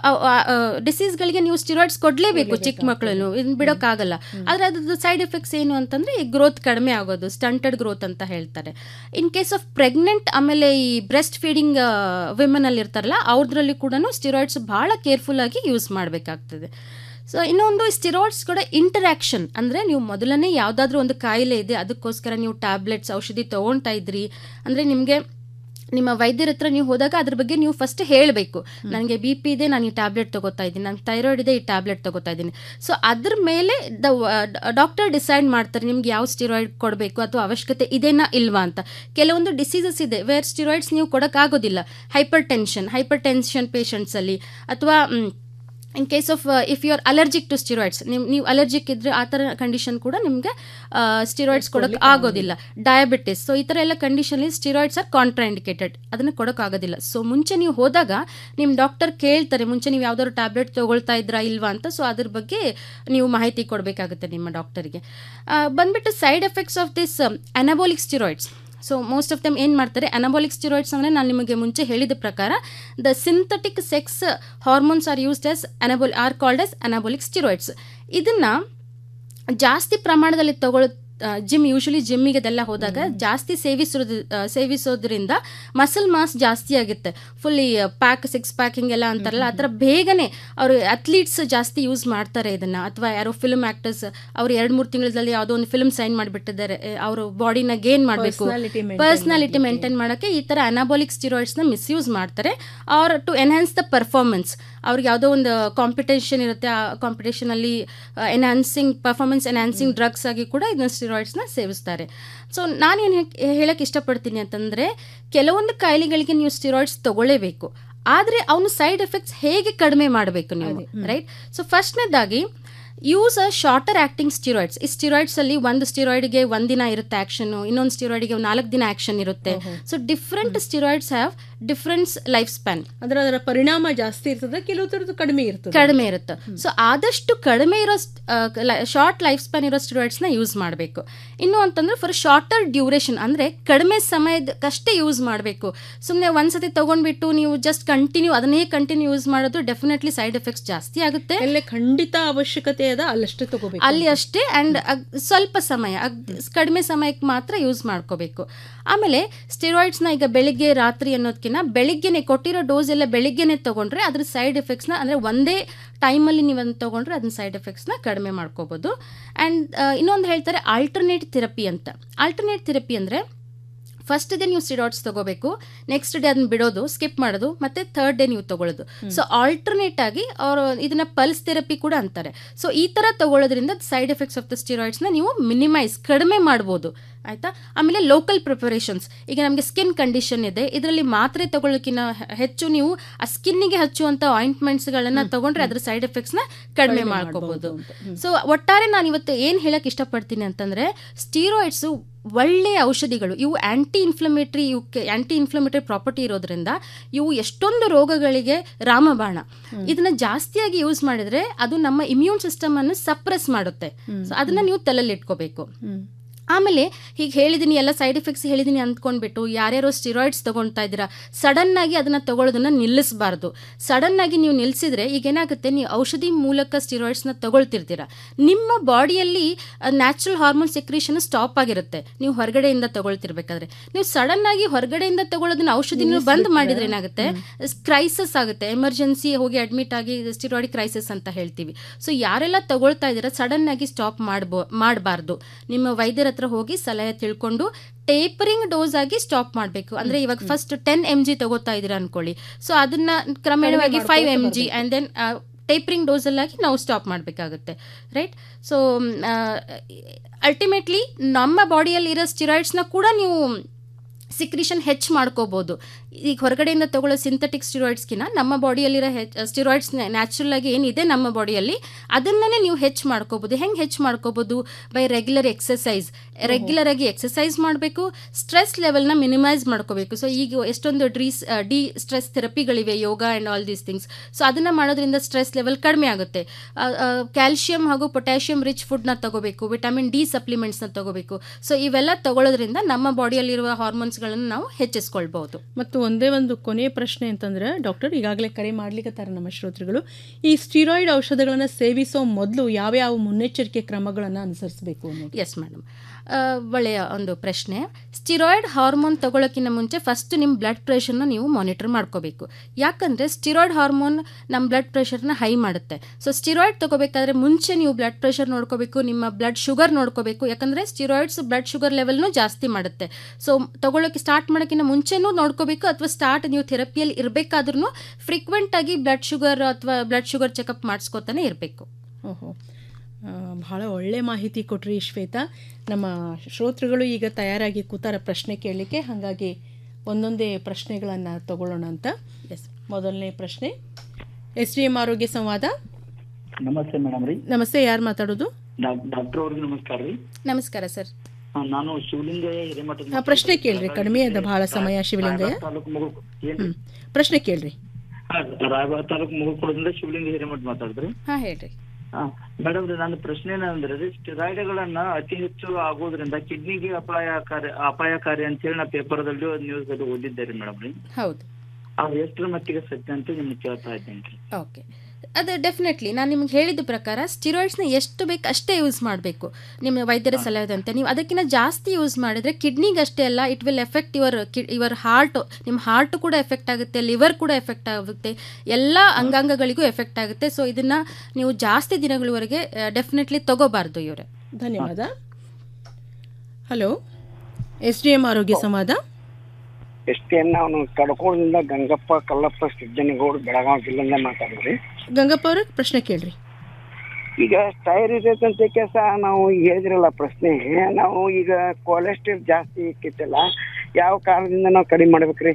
U: ಡಿಸೀಸ್ಗಳಿಗೆ ನೀವು ಸ್ಟಿರಾಯ್ಡ್ಸ್ ಕೊಡಲೇಬೇಕು ಚಿಕ್ಕ ಮಕ್ಕಳನ್ನು ಇದನ್ನ ಬಿಡೋಕ್ಕಾಗಲ್ಲ ಆದರೆ ಅದ್ರದ್ದು ಸೈಡ್ ಎಫೆಕ್ಟ್ಸ್ ಏನು ಅಂತಂದರೆ ಈ ಗ್ರೋತ್ ಕಡಿಮೆ ಆಗೋದು ಸ್ಟಂಟೆಡ್ ಗ್ರೋತ್ ಅಂತ ಹೇಳ್ತಾರೆ ಇನ್ ಕೇಸ್ ಆಫ್ ಪ್ರೆಗ್ನೆಂಟ್ ಆಮೇಲೆ ಈ ಬ್ರೆಸ್ಟ್ ಫೀಡಿಂಗ್ ವಿಮೆನ್ ಅಲ್ಲಿ ಇರ್ತಾರಲ್ಲ ಅವ್ರದ್ರಲ್ಲಿ ಕೂಡ ಸ್ಟಿರಾಯ್ಡ್ಸ್ ಬಹಳ ಕೇರ್ಫುಲ್ ಆಗಿ ಯೂಸ್ ಮಾಡಬೇಕಾಗ್ತದೆ ಸೊ ಇನ್ನೊಂದು ಸ್ಟಿರಾಯ್ಡ್ಸ್ ಕೂಡ ಇಂಟರಾಕ್ಷನ್ ಅಂದರೆ ನೀವು ಮೊದಲನೇ ಯಾವುದಾದ್ರೂ ಒಂದು ಕಾಯಿಲೆ ಇದೆ ಅದಕ್ಕೋಸ್ಕರ ನೀವು ಟ್ಯಾಬ್ಲೆಟ್ಸ್ ಔಷಧಿ ತೊಗೊಳ್ತಾ ಇದ್ರಿ ಅಂದರೆ ನಿಮಗೆ ನಿಮ್ಮ ವೈದ್ಯರ ಹತ್ರ ನೀವು ಹೋದಾಗ ಅದ್ರ ಬಗ್ಗೆ ನೀವು ಫಸ್ಟ್ ಹೇಳಬೇಕು ನನಗೆ ಬಿ ಪಿ ಇದೆ ನಾನು ಈ ಟ್ಯಾಬ್ಲೆಟ್ ತಗೋತಾ ಇದ್ದೀನಿ ನಂಗೆ ಥೈರಾಯ್ಡ್ ಇದೆ ಈ ಟ್ಯಾಬ್ಲೆಟ್ ತಗೋತಾ ಇದ್ದೀನಿ ಸೊ ಅದ್ರ ಮೇಲೆ ದ ಡಾಕ್ಟರ್ ಡಿಸೈಡ್ ಮಾಡ್ತಾರೆ ನಿಮ್ಗೆ ಯಾವ ಸ್ಟಿರಾಯ್ಡ್ ಕೊಡಬೇಕು ಅಥವಾ ಅವಶ್ಯಕತೆ ಇದೆನಾ ಇಲ್ವಾ ಅಂತ ಕೆಲವೊಂದು ಡಿಸೀಸಸ್ ಇದೆ ವೇರ್ ಸ್ಟಿರಾಯ್ಡ್ಸ್ ನೀವು ಕೊಡೋಕ್ಕಾಗೋದಿಲ್ಲ ಹೈಪರ್ ಟೆನ್ಷನ್ ಹೈಪರ್ ಟೆನ್ಷನ್ ಪೇಷಂಟ್ಸಲ್ಲಿ ಅಥವಾ in case of if you are allergic to steroids ನೀವು ನೀವು ಅಲರ್ಜಿಕ್ ಇದ್ರೆ ಆ ಥರ ಕಂಡೀಷನ್ ಕೂಡ ನಿಮಗೆ ಸ್ಟಿರಾಯ್ಡ್ಸ್ ಕೊಡೋಕೆ ಆಗೋದಿಲ್ಲ ಡಯಾಬಿಟಿಸ್ ಸೊ ಈ ಥರ ಎಲ್ಲ ಕಂಡೀಷನಲ್ಲಿ ಸ್ಟಿರಾಯ್ಡ್ಸ್ ಆರ್ ಕಾಂಟ್ರಾಇಂಡಿಕೇಟೆಡ್ ಅದನ್ನು ಕೊಡೋಕ್ಕಾಗೋದಿಲ್ಲ ಸೊ ಮುಂಚೆ ನೀವು ಹೋದಾಗ ನಿಮ್ಮ ಡಾಕ್ಟರ್ ಕೇಳ್ತಾರೆ ಮುಂಚೆ ನೀವು ಯಾವ್ದಾದ್ರು ಟ್ಯಾಬ್ಲೆಟ್ ತೊಗೊಳ್ತಾ ಇದ್ರಾ ಇಲ್ವಾ ಅಂತ ಸೊ ಅದ್ರ ಬಗ್ಗೆ ನೀವು ಮಾಹಿತಿ ಕೊಡಬೇಕಾಗುತ್ತೆ ನಿಮ್ಮ ಡಾಕ್ಟರಿಗೆ ಬಂದ್ಬಿಟ್ಟು side effects of this anabolic steroids so most of them ಏನು ಮಾಡ್ತಾರೆ ಅನಬೋಲಿಕ್ ಸ್ಟಿರಾಯ್ಡ್ಸ್ ಅಂದರೆ ನಾನು ನಿಮಗೆ ಮುಂಚೆ ಹೇಳಿದ ಪ್ರಕಾರ the synthetic sex hormones are used as anabol are called as anabolic steroids ಇದನ್ನು ಜಾಸ್ತಿ ಪ್ರಮಾಣದಲ್ಲಿ ತಗೊಳ್ಳೋ ಜಿಮ್ ಯೂಶಲಿ ಜಿಮ್ಮಿಗೆ ಅದೆಲ್ಲ ಹೋದಾಗ ಜಾಸ್ತಿ ಸೇವಿಸೋದು ಆ, ಸೇವಿಸೋದ್ರಿಂದ ಮಸಲ್ ಮಾಸ್ ಜಾಸ್ತಿ ಆಗುತ್ತೆ ಫುಲ್ಲಿ ಪ್ಯಾಕ್ ಸಿಕ್ಸ್ ಪ್ಯಾಕಿಂಗ್ ಎಲ್ಲ ಅಂತಾರಲ್ಲ ಆ ಥರ ಬೇಗನೆ ಅವರು ಅಥ್ಲೀಟ್ಸ್ ಜಾಸ್ತಿ ಯೂಸ್ ಮಾಡ್ತಾರೆ ಇದನ್ನು ಅಥವಾ ಯಾರೋ ಫಿಲ್ಮ್ ಆ್ಯಕ್ಟರ್ಸ್ ಅವ್ರು ಎರಡು ಮೂರು ತಿಂಗಳಲ್ಲಿ ಯಾವುದೋ ಒಂದು ಫಿಲ್ಮ್ ಸೈನ್ ಮಾಡಿಬಿಟ್ಟಿದ್ದಾರೆ ಅವರು ಬಾಡಿನ ಗೇನ್ ಮಾಡಬೇಕು
T: Personality maintain
U: ಪರ್ಸ್ನಾಲಿಟಿ ಮೇಂಟೈನ್ ಮಾಡೋಕ್ಕೆ ಈ ಥರ ಅನಾಬೋಲಿಕ್ ಸ್ಟಿರಾಯ್ಡ್ಸ್ನ ಮಿಸ್ಯೂಸ್ ಮಾಡ್ತಾರೆ or to enhance the performance ಅವ್ರಿಗೆ ಯಾವುದೋ ಒಂದು ಕಾಂಪಿಟೇಷನ್ ಇರುತ್ತೆ ಆ ಕಾಂಪಿಟೇಷನಲ್ಲಿ ಎನ್ಹಾನ್ಸಿಂಗ್ ಪರ್ಫಾರ್ಮೆನ್ಸ್ ಎನ್ಹಾನ್ಸಿಂಗ್ ಡ್ರಗ್ಸ್ ಆಗಿ ಕೂಡ ಇದನ್ನ ಸ್ಟಿರಾಯ್ಡ್ಸ್ನ ಸೇವಿಸ್ತಾರೆ ಸೊ ನಾನೇನು ಹೇಳಕ್ಕೆ ಇಷ್ಟಪಡ್ತೀನಿ ಅಂತಂದರೆ ಕೆಲವೊಂದು ಕಾಯಿಲೆಗಳಿಗೆ ನೀವು ಸ್ಟಿರಾಯ್ಡ್ಸ್ ತಗೊಳ್ಳೇಬೇಕು ಆದರೆ ಅವನು ಸೈಡ್ ಎಫೆಕ್ಟ್ಸ್ ಹೇಗೆ ಕಡಿಮೆ ಮಾಡಬೇಕು ನೀವು ರೈಟ್ ಸೊ ಫಸ್ಟ್ನೇದಾಗಿ use a shorter acting steroids ಈ ಸ್ಟಿರಾಯ್ಡ್ಸ್ ಅಲ್ಲಿ ಒಂದು ಸ್ಟಿರಾಯ್ಡ್ಗೆ ಒಂದಿನ ಇರುತ್ತೆ ಆ್ಯಕ್ಷನ್ ಇನ್ನೊಂದು ಸ್ಟಿರಾಯ್ಡ್ಗೆ ನಾಲ್ಕು ದಿನ ಆ್ಯಕ್ಷನ್ ಇರುತ್ತೆ so different steroids have different life span
T: ಅಂದ್ರೆ ಅದರ ಪರಿಣಾಮ ಜಾಸ್ತಿ ಇರ್ತದೆ ಕೆಲವು ಕಡಿಮೆ ಇರ್ತದೆ
U: ಕಡಿಮೆ ಇರುತ್ತೆ ಸೊ ಆದಷ್ಟು ಕಡಿಮೆ ಇರೋ ಶಾರ್ಟ್ ಲೈಫ್ ಸ್ಪ್ಯಾನ್ ಇರೋ ಸ್ಟೂಡೆಂಟ್ಸ್ನ ಯೂಸ್ ಮಾಡಬೇಕು ಇನ್ನು ಅಂತಂದ್ರೆ ಫಾರ್ ಶಾರ್ಟರ್ ಡ್ಯೂರೇಷನ್ ಅಂದರೆ ಕಡಿಮೆ ಸಮಯದಕ್ಕಷ್ಟೇ ಯೂಸ್ ಮಾಡಬೇಕು ಸುಮ್ಮನೆ ಒಂದ್ಸತಿ ತೊಗೊಂಡ್ಬಿಟ್ಟು ನೀವು ಜಸ್ಟ್ ಕಂಟಿನ್ಯೂ ಅದನ್ನೇ ಕಂಟಿನ್ಯೂ ಯೂಸ್ ಮಾಡೋದು ಡೆಫಿನೆಟ್ಲಿ ಸೈಡ್ ಎಫೆಕ್ಟ್ಸ್ ಜಾಸ್ತಿ ಆಗುತ್ತೆ
T: ಅಲ್ಲೇ ಖಂಡಿತ ಅವಶ್ಯಕತೆ ಅದ ಅಲ್ಲಷ್ಟೇ ತಗೋಬೇಕು
U: ಅಲ್ಲಿ ಅಷ್ಟೇ ಆ್ಯಂಡ್ ಸ್ವಲ್ಪ ಸಮಯ ಅಗ್ ಕಡಿಮೆ ಸಮಯಕ್ಕೆ ಮಾತ್ರ ಯೂಸ್ ಮಾಡ್ಕೋಬೇಕು ಆಮೇಲೆ ಸ್ಟಿರಾಯ್ಡ್ಸ್ನ ಈಗ ಬೆಳಿಗ್ಗೆ ರಾತ್ರಿ ಅನ್ನೋದಕ್ಕಿಂತ ಬೆಳಿಗ್ಗೆನೆ ಕೊಟ್ಟಿರೋ ಡೋಸ್ ಎಲ್ಲ ಬೆಳಿಗ್ಗೆನೆ ತೊಗೊಂಡ್ರೆ ಅದ್ರ ಸೈಡ್ ಎಫೆಕ್ಟ್ಸ್ನ ಅಂದರೆ ಒಂದೇ ಟೈಮಲ್ಲಿ ನೀವು ಅದನ್ನು ತೊಗೊಂಡ್ರೆ ಅದನ್ನ ಸೈಡ್ ಎಫೆಕ್ಟ್ಸ್ನ ಕಡಿಮೆ ಮಾಡ್ಕೋಬೋದು ಆ್ಯಂಡ್ ಇನ್ನೊಂದು ಹೇಳ್ತಾರೆ ಆಲ್ಟರ್ನೇಟ್ ಥೆರಪಿ ಅಂತ ಆಲ್ಟರ್ನೇಟ್ ಥೆರಪಿ ಅಂದರೆ ಫಸ್ಟ್ ಡೇ ನೀವು ಸ್ಟಿರಾಯ್ಡ್ಸ್ ತಗೋಬೇಕು ನೆಕ್ಸ್ಟ್ ಡೇ ಅದನ್ನ ಬಿಡೋದು ಸ್ಕಿಪ್ ಮಾಡೋದು ಮತ್ತೆ ಥರ್ಡ್ ಡೇ ನೀವು ತಗೊಳ್ಳೋದು ಸೊ ಆಲ್ಟರ್ನೇಟ್ ಆಗಿ ಅವರು ಇದನ್ನ ಪಲ್ಸ್ ಥೆರಪಿ ಕೂಡ ಅಂತಾರೆ ಸೊ ಈ ಥರ ತಗೊಳ್ಳೋದ್ರಿಂದ ಸೈಡ್ ಎಫೆಕ್ಟ್ಸ್ ಆಫ್ ದ ಸ್ಟಿರಾಯ್ಡ್ಸ್ನ ನೀವು ಮಿನಿಮೈಸ್ ಕಡಿಮೆ ಮಾಡ್ಬೋದು ಆಯಿತಾ ಆಮೇಲೆ ಲೋಕಲ್ ಪ್ರಿಪರೇಷನ್ಸ್ ಈಗ ನಮಗೆ ಸ್ಕಿನ್ ಕಂಡೀಷನ್ ಇದೆ ಇದರಲ್ಲಿ ಮಾತ್ರೆ ತಗೊಳ್ಳೋಕ್ಕಿಂತ ಹೆಚ್ಚು ನೀವು ಆ ಸ್ಕಿನ್ನಿಗೆ ಹಚ್ಚುವಂಥ ಆಯಿಂಟ್ಮೆಂಟ್ಸ್ಗಳನ್ನು ತಗೊಂಡ್ರೆ ಅದ್ರ ಸೈಡ್ ಎಫೆಕ್ಟ್ಸ್ನ ಕಡಿಮೆ ಮಾಡ್ಕೋಬೋದು ಸೊ ಒಟ್ಟಾರೆ ನಾನು ಇವತ್ತು ಏನು ಹೇಳಕ್ಕೆ ಇಷ್ಟಪಡ್ತೀನಿ ಅಂತಂದರೆ ಸ್ಟೀರಾಯ್ಡ್ಸು ಒಳ್ಳೆಯ ಔಷಧಿಗಳು ಇವು ಆ್ಯಂಟಿ ಇನ್ಫ್ಲಮೇಟ್ರಿ ಇವಕ್ಕೆ ಆ್ಯಂಟಿ ಇನ್ಫ್ಲಮೇಟರಿ ಪ್ರಾಪರ್ಟಿ ಇರೋದ್ರಿಂದ ಇವು ಎಷ್ಟೊಂದು ರೋಗಗಳಿಗೆ ರಾಮಬಾಣ ಇದನ್ನ ಜಾಸ್ತಿಯಾಗಿ ಯೂಸ್ ಮಾಡಿದ್ರೆ ಅದು ನಮ್ಮ ಇಮ್ಯೂನ್ ಸಿಸ್ಟಮ್ ಅನ್ನು ಸಪ್ರೆಸ್ ಮಾಡುತ್ತೆ ಸೊ ಅದನ್ನ ನೀವು ತಲೆಯಲ್ಲಿ ಇಟ್ಕೋಬೇಕು ಆಮೇಲೆ ಹೀಗೆ ಹೇಳಿದ್ದೀನಿ ಎಲ್ಲ ಸೈಡ್ ಎಫೆಕ್ಟ್ಸ್ ಹೇಳಿದ್ದೀನಿ ಅಂದ್ಕೊಂಡ್ಬಿಟ್ಟು ಯಾರ್ಯಾರೋ ಸ್ಟಿರಾಯ್ಡ್ಸ್ ತೊಗೊಳ್ತಾ ಇದ್ದೀರಾ ಸಡನ್ನಾಗಿ ಅದನ್ನು ತಗೊಳ್ಳೋದನ್ನ ನಿಲ್ಲಿಸಬಾರ್ದು ಸಡನ್ನಾಗಿ ನೀವು ನಿಲ್ಲಿಸಿದ್ರೆ ಈಗ ಏನಾಗುತ್ತೆ ನೀವು ಔಷಧಿ ಮೂಲಕ ಸ್ಟಿರಾಯ್ಡ್ಸ್ನ ತಗೊಳ್ತಿರ್ತೀರ ನಿಮ್ಮ ಬಾಡಿಯಲ್ಲಿ ನ್ಯಾಚುರಲ್ ಹಾರ್ಮೋನ್ ಸೆಕ್ರೇಷನ್ ಸ್ಟಾಪ್ ಆಗಿರುತ್ತೆ ನೀವು ಹೊರಗಡೆಯಿಂದ ತಗೊಳ್ತಿರ್ಬೇಕಾದ್ರೆ ನೀವು ಸಡನ್ನಾಗಿ ಹೊರಗಡೆಯಿಂದ ತಗೊಳ್ಳೋದನ್ನ ಔಷಧಿನ ಬಂದ್ ಮಾಡಿದ್ರೆ ಏನಾಗುತ್ತೆ ಕ್ರೈಸಿಸ್ ಆಗುತ್ತೆ ಎಮರ್ಜೆನ್ಸಿ ಹೋಗಿ ಅಡ್ಮಿಟ್ ಆಗಿ ಸ್ಟಿರಾಯ್ಡ್ ಕ್ರೈಸಿಸ್ ಅಂತ ಹೇಳ್ತೀವಿ ಸೊ ಯಾರೆಲ್ಲ ತಗೊಳ್ತಾ ಇದ್ದೀರಾ ಸಡನ್ ಆಗಿ ಸ್ಟಾಪ್ ಮಾಡ್ಬೋ ಮಾಡಬಾರ್ದು ನಿಮ್ಮ ವೈದ್ಯರ ಹತ್ರ ಹೋಗಿ ಸಲಹೆ ತಿಳ್ಕೊಂಡು ಟೇಪರಿಂಗ್ ಡೋಸ್ ಆಗಿ ಸ್ಟಾಪ್ ಮಾಡಬೇಕು ಅಂದ್ರೆ ಇವಾಗ ಫಸ್ಟ್ ಟೆನ್ ಎಮ್ ಜಿ ತಗೋತಾ ಇದ್ದೀರಾ ಅನ್ಕೊಳ್ಳಿ ಸೊ ಅದನ್ನ ಕ್ರಮೇಣವಾಗಿ five M G and then tapering ಡೋಸಲ್ಲಾಗಿ ನಾವು ಸ್ಟಾಪ್ ಮಾಡಬೇಕಾಗುತ್ತೆ ರೈಟ್ ಸೊ ಅಲ್ಟಿಮೇಟ್ಲಿ ನಮ್ಮ ಬಾಡಿಯಲ್ಲಿರೋ ಸ್ಟಿರಾಯ್ಡ್ಸ್ನ ಕೂಡ ನೀವು ಸಿಕ್ರಿಷನ್ ಹೆಚ್ಚು ಮಾಡ್ಕೋಬೋದು ಈಗ ಹೊರಗಡೆಯಿಂದ ತಗೊಳ್ಳೋ ಸಿಂಥೆಟಿಕ್ ಸ್ಟಿರಾಯ್ಡ್ಸ್ಗಿನ ನಮ್ಮ ಬಾಡಿಯಲ್ಲಿರೋ ಹೆ ಸ್ಟಿರಾಯ್ಡ್ಸ್ ನ್ಯಾಚುರಲ್ ಆಗಿ ಏನಿದೆ ನಮ್ಮ ಬಾಡಿಯಲ್ಲಿ ಅದನ್ನೇ ನೀವು ಹೆಚ್ಚು ಮಾಡ್ಕೋಬೋದು ಹೆಂಗೆ ಹೆಚ್ಚು ಮಾಡ್ಕೋಬೋದು ಬೈ ರೆಗ್ಯುಲರ್ ಎಕ್ಸಸೈಸ್ ರೆಗ್ಯುಲರ್ ಆಗಿ ಎಕ್ಸಸೈಸ್ ಮಾಡಬೇಕು ಸ್ಟ್ರೆಸ್ ಲೆವೆಲ್ನ ಮಿನಿಮೈಸ್ ಮಾಡ್ಕೋಬೇಕು ಸೊ ಈಗ ಎಷ್ಟೊಂದು ಡ್ರೀಸ್ ಡಿ ಸ್ಟ್ರೆಸ್ ಥೆರಪಿಗಳಿವೆ yoga and all these things so ಅದನ್ನು ಮಾಡೋದ್ರಿಂದ ಸ್ಟ್ರೆಸ್ ಲೆವೆಲ್ ಕಡಿಮೆ ಆಗುತ್ತೆ ಕ್ಯಾಲ್ಶಿಯಂ ಹಾಗೂ ಪೊಟ್ಯಾಷಿಯಂ ರಿಚ್ ಫುಡ್ನ ತಗೋಬೇಕು ವಿಟಮಿನ್ ಡಿ ಸಪ್ಲಿಮೆಂಟ್ಸ್ನ ತಗೋಬೇಕು ಸೊ ಇವೆಲ್ಲ ತಗೊಳ್ಳೋದ್ರಿಂದ ನಮ್ಮ ಬಾಡಿಯಲ್ಲಿರುವ ಹಾರ್ಮೋನ್ಸ್ಗಳನ್ನು ನಾವು ಹೆಚ್ಚಿಸ್ಕೊಳ್ಬಹುದು
T: ಮತ್ತು ಒಂದೇ ಒಂದು ಕೊನೆಯ ಪ್ರಶ್ನೆ ಅಂತಂದ್ರೆ ಡಾಕ್ಟರ್ ಈಗಾಗಲೇ ಕರೆ ಮಾಡ್ಲಿಕ್ಕತ್ತಾರ ನಮ್ಮ ಶ್ರೋತೃಗಳು ಈ ಸ್ಟಿರಾಯ್ಡ್ ಔಷಧಗಳನ್ನು ಸೇವಿಸೋ ಮೊದಲು ಯಾವ್ಯಾವ ಮುನ್ನೆಚ್ಚರಿಕೆ ಕ್ರಮಗಳನ್ನು ಅನುಸರಿಸಬೇಕು ಅನ್ನೋದು
U: ಎಸ್ ಮೇಡಮ್ ಒಳ್ಳೆಯ ಒಂದು ಪ್ರಶ್ನೆ ಸ್ಟಿರಾಯ್ಡ್ ಹಾರ್ಮೋನ್ ತಗೊಳ್ಳೋಕ್ಕಿಂತ ಮುಂಚೆ ಫಸ್ಟ್ ನಿಮ್ಮ ಬ್ಲಡ್ ಪ್ರೆಷರ್ನ ನೀವು ಮಾನಿಟರ್ ಮಾಡ್ಕೋಬೇಕು ಯಾಕಂದರೆ ಸ್ಟಿರಾಯ್ಡ್ ಹಾರ್ಮೋನ್ ನಮ್ಮ ಬ್ಲಡ್ ಪ್ರೆಷರ್ನ ಹೈ ಮಾಡುತ್ತೆ ಸೊ ಸ್ಟಿರಾಯ್ಡ್ ತಗೋಬೇಕಾದ್ರೆ ಮುಂಚೆ ನೀವು ಬ್ಲಡ್ ಪ್ರೆಷರ್ ನೋಡ್ಕೋಬೇಕು ನಿಮ್ಮ ಬ್ಲಡ್ ಶುಗರ್ ನೋಡ್ಕೋಬೇಕು ಯಾಕಂದರೆ ಸ್ಟಿರಾಯ್ಡ್ಸ್ ಬ್ಲಡ್ ಶುಗರ್ ಲೆವೆಲ್ನು ಜಾಸ್ತಿ ಮಾಡುತ್ತೆ ಸೊ ತಗೊಳ್ಳೋಕೆ ಸ್ಟಾರ್ಟ್ ಮಾಡೋಕ್ಕಿಂತ ಮುಂಚೆನೂ ನೋಡ್ಕೋಬೇಕು ಅಥವಾ ಸ್ಟಾರ್ಟ್ ನೀವು ಥೆರಪಿಯಲ್ಲಿ ಇರಬೇಕಾದ್ರೂ ಫ್ರೀಕ್ವೆಂಟಾಗಿ ಬ್ಲಡ್ ಶುಗರ್ ಅಥವಾ ಬ್ಲಡ್ ಶುಗರ್ ಚೆಕಪ್ ಮಾಡಿಸ್ಕೋತಾನೆ ಇರಬೇಕು
T: ಓಹೋ ಆ, ಬಹಳ ಒಳ್ಳೆ ಮಾಹಿತಿ ಕೊಟ್ರಿ ಶ್ವೇತಾ ನಮ್ಮ ಶ್ರೋತೃಗಳು ಈಗ ತಯಾರಾಗಿ ಕೂತಾರ ಪ್ರಶ್ನೆ ಕೇಳಲಿಕ್ಕೆ ಹಾಗಾಗಿ ಒಂದೊಂದೇ ಪ್ರಶ್ನೆಗಳನ್ನು ತಗೊಳ್ಳೋಣ ಅಂತ ಎಸ್ ಮೊದಲನೇ ಪ್ರಶ್ನೆ ಎಸ್ ಡಿ ಎಂ ಆರೋಗ್ಯ ಸಂವಾದ
A: ನಮಸ್ತೆ ಮೇಡಮ್ ರೀ
T: ನಮಸ್ತೆ ಯಾರು ಮಾತಾಡೋದು
A: ಡಾಕ್ಟರ್ ಅವ್ರಿಗೆ ನಮಸ್ಕಾರ ರೀ
U: ನಮಸ್ಕಾರ ಸರ್
A: ಆ, ನಾನು ಶಿವಲಿಂಗಯ್ಯ ಹಿರೇಮಠದ
T: ಆ, ಪ್ರಶ್ನೆ ಕೇಳ್ರಿ ಕಡಿಮೆ ಅದ ಬಹಳ ಸಮಯ ಶಿವಲಿಂಗಯ್ಯ
A: ರಾಯಬಾಗ ತಾಲೂಕು ಮುಗು ಏನ್
T: ಹ್ಮ್ ಪ್ರಶ್ನೆ ಕೇಳ್ರಿ
A: ರಾಯಬಾಗ ತಾಲೂಕು ಮುಗುಳ್ಕೊಡದಿಂದ ಶಿವಲಿಂಗ ಹಿರೇಮಠ ಮಾತಾಡಿದ್ರಿ
U: ಹಾ ಹೇಳ್ರಿ
A: ಮೇಡಮ್ ರೀ ನನ್ನ ಪ್ರಶ್ನೆ ಏನಂದ್ರೆ ರೀ ಸ್ಟೆರಾಯ್ಡ್ಗಳನ್ನ ಅತಿ ಹೆಚ್ಚು ಆಗೋದ್ರಿಂದ ಕಿಡ್ನಿಗೆ ಅಪಾಯಕಾರಿ ಅಪಾಯಕಾರಿ ಅಂತ ಹೇಳಿ ನಾ ಪೇಪರ್ದಲ್ಲಿ ಒಂದು ನ್ಯೂಸ್ ಅಲ್ಲಿ ಓದಿದ್ದೆ ರೀ ಮೇಡಮ್ ರೀ
U: ಹೌದು
A: ಅದು ಎಷ್ಟರ ಮಟ್ಟಿಗೆ ಸತ್ಯ ಅಂತ ನಿಮ್ಗೆ ಕೇಳ್ತಾ ಇದ್ದೇನೆ ರೀ
U: ಓಕೆ ಅದು ಡೆಫಿನೆಟ್ಲಿ ನಾನು ನಿಮ್ಗೆ ಹೇಳಿದ ಪ್ರಕಾರ ಸ್ಟಿರಾಯ್ಡ್ಸ್ನ ಎಷ್ಟು ಬೇಕು ಅಷ್ಟೇ ಯೂಸ್ ಮಾಡಬೇಕು ನಿಮ್ಮ ವೈದ್ಯರ ಸಲಹೆದಂತೆ ನೀವು ಅದಕ್ಕಿಂತ ಜಾಸ್ತಿ ಯೂಸ್ ಮಾಡಿದರೆ ಕಿಡ್ನಿಗೆ ಅಷ್ಟೇ ಅಲ್ಲ it will effect your your heart ನಿಮ್ಮ ಹಾರ್ಟ್ ಕೂಡ ಎಫೆಕ್ಟ್ ಆಗುತ್ತೆ ಲಿವರ್ ಕೂಡ ಎಫೆಕ್ಟ್ ಆಗುತ್ತೆ ಎಲ್ಲ ಅಂಗಾಂಗಗಳಿಗೂ ಎಫೆಕ್ಟ್ ಆಗುತ್ತೆ ಸೊ ಇದನ್ನು ನೀವು ಜಾಸ್ತಿ ದಿನಗಳವರೆಗೆ ಡೆಫಿನೆಟ್ಲಿ ತಗೋಬಾರ್ದು ಇವರೇ
T: ಧನ್ಯವಾದ ಹಲೋ ಎಸ್ ಡಿ ಎಂ ಆರೋಗ್ಯ ಸಂವಾದ
V: ಎಷ್ಟೇ ನಾವು ತಡ್ಕೋದಿಂದ ಗಂಗಪ್ಪ ಕಲ್ಲಪ್ಪ ಸಿದ್ದನಗೌಡ ಬೆಳಗಾವಿ ಜಿಲ್ಲೆಯಿಂದ ಮಾತಾಡಿದ್ರಿ
T: ಗಂಗಪ್ಪ ಅವ್ರ ಪ್ರಶ್ನೆ ಕೇಳ್ರಿ
V: ಈಗ ಟೈರ್ ಇರ್ತೈತೆ ಅಂತ ಕೆಲಸ ನಾವು ಹೇಳಿದ್ರಲ್ಲ ಪ್ರಶ್ನೆ ನಾವು ಈಗ ಕೊಲೆಸ್ಟ್ರಾಲ್ ಜಾಸ್ತಿ ಇಕ್ಕಿತ್ತಲ್ಲ ಯಾವ ಕಾರಣದಿಂದ ನಾವು ಕಡಿಮೆ ಮಾಡ್ಬೇಕ್ರಿ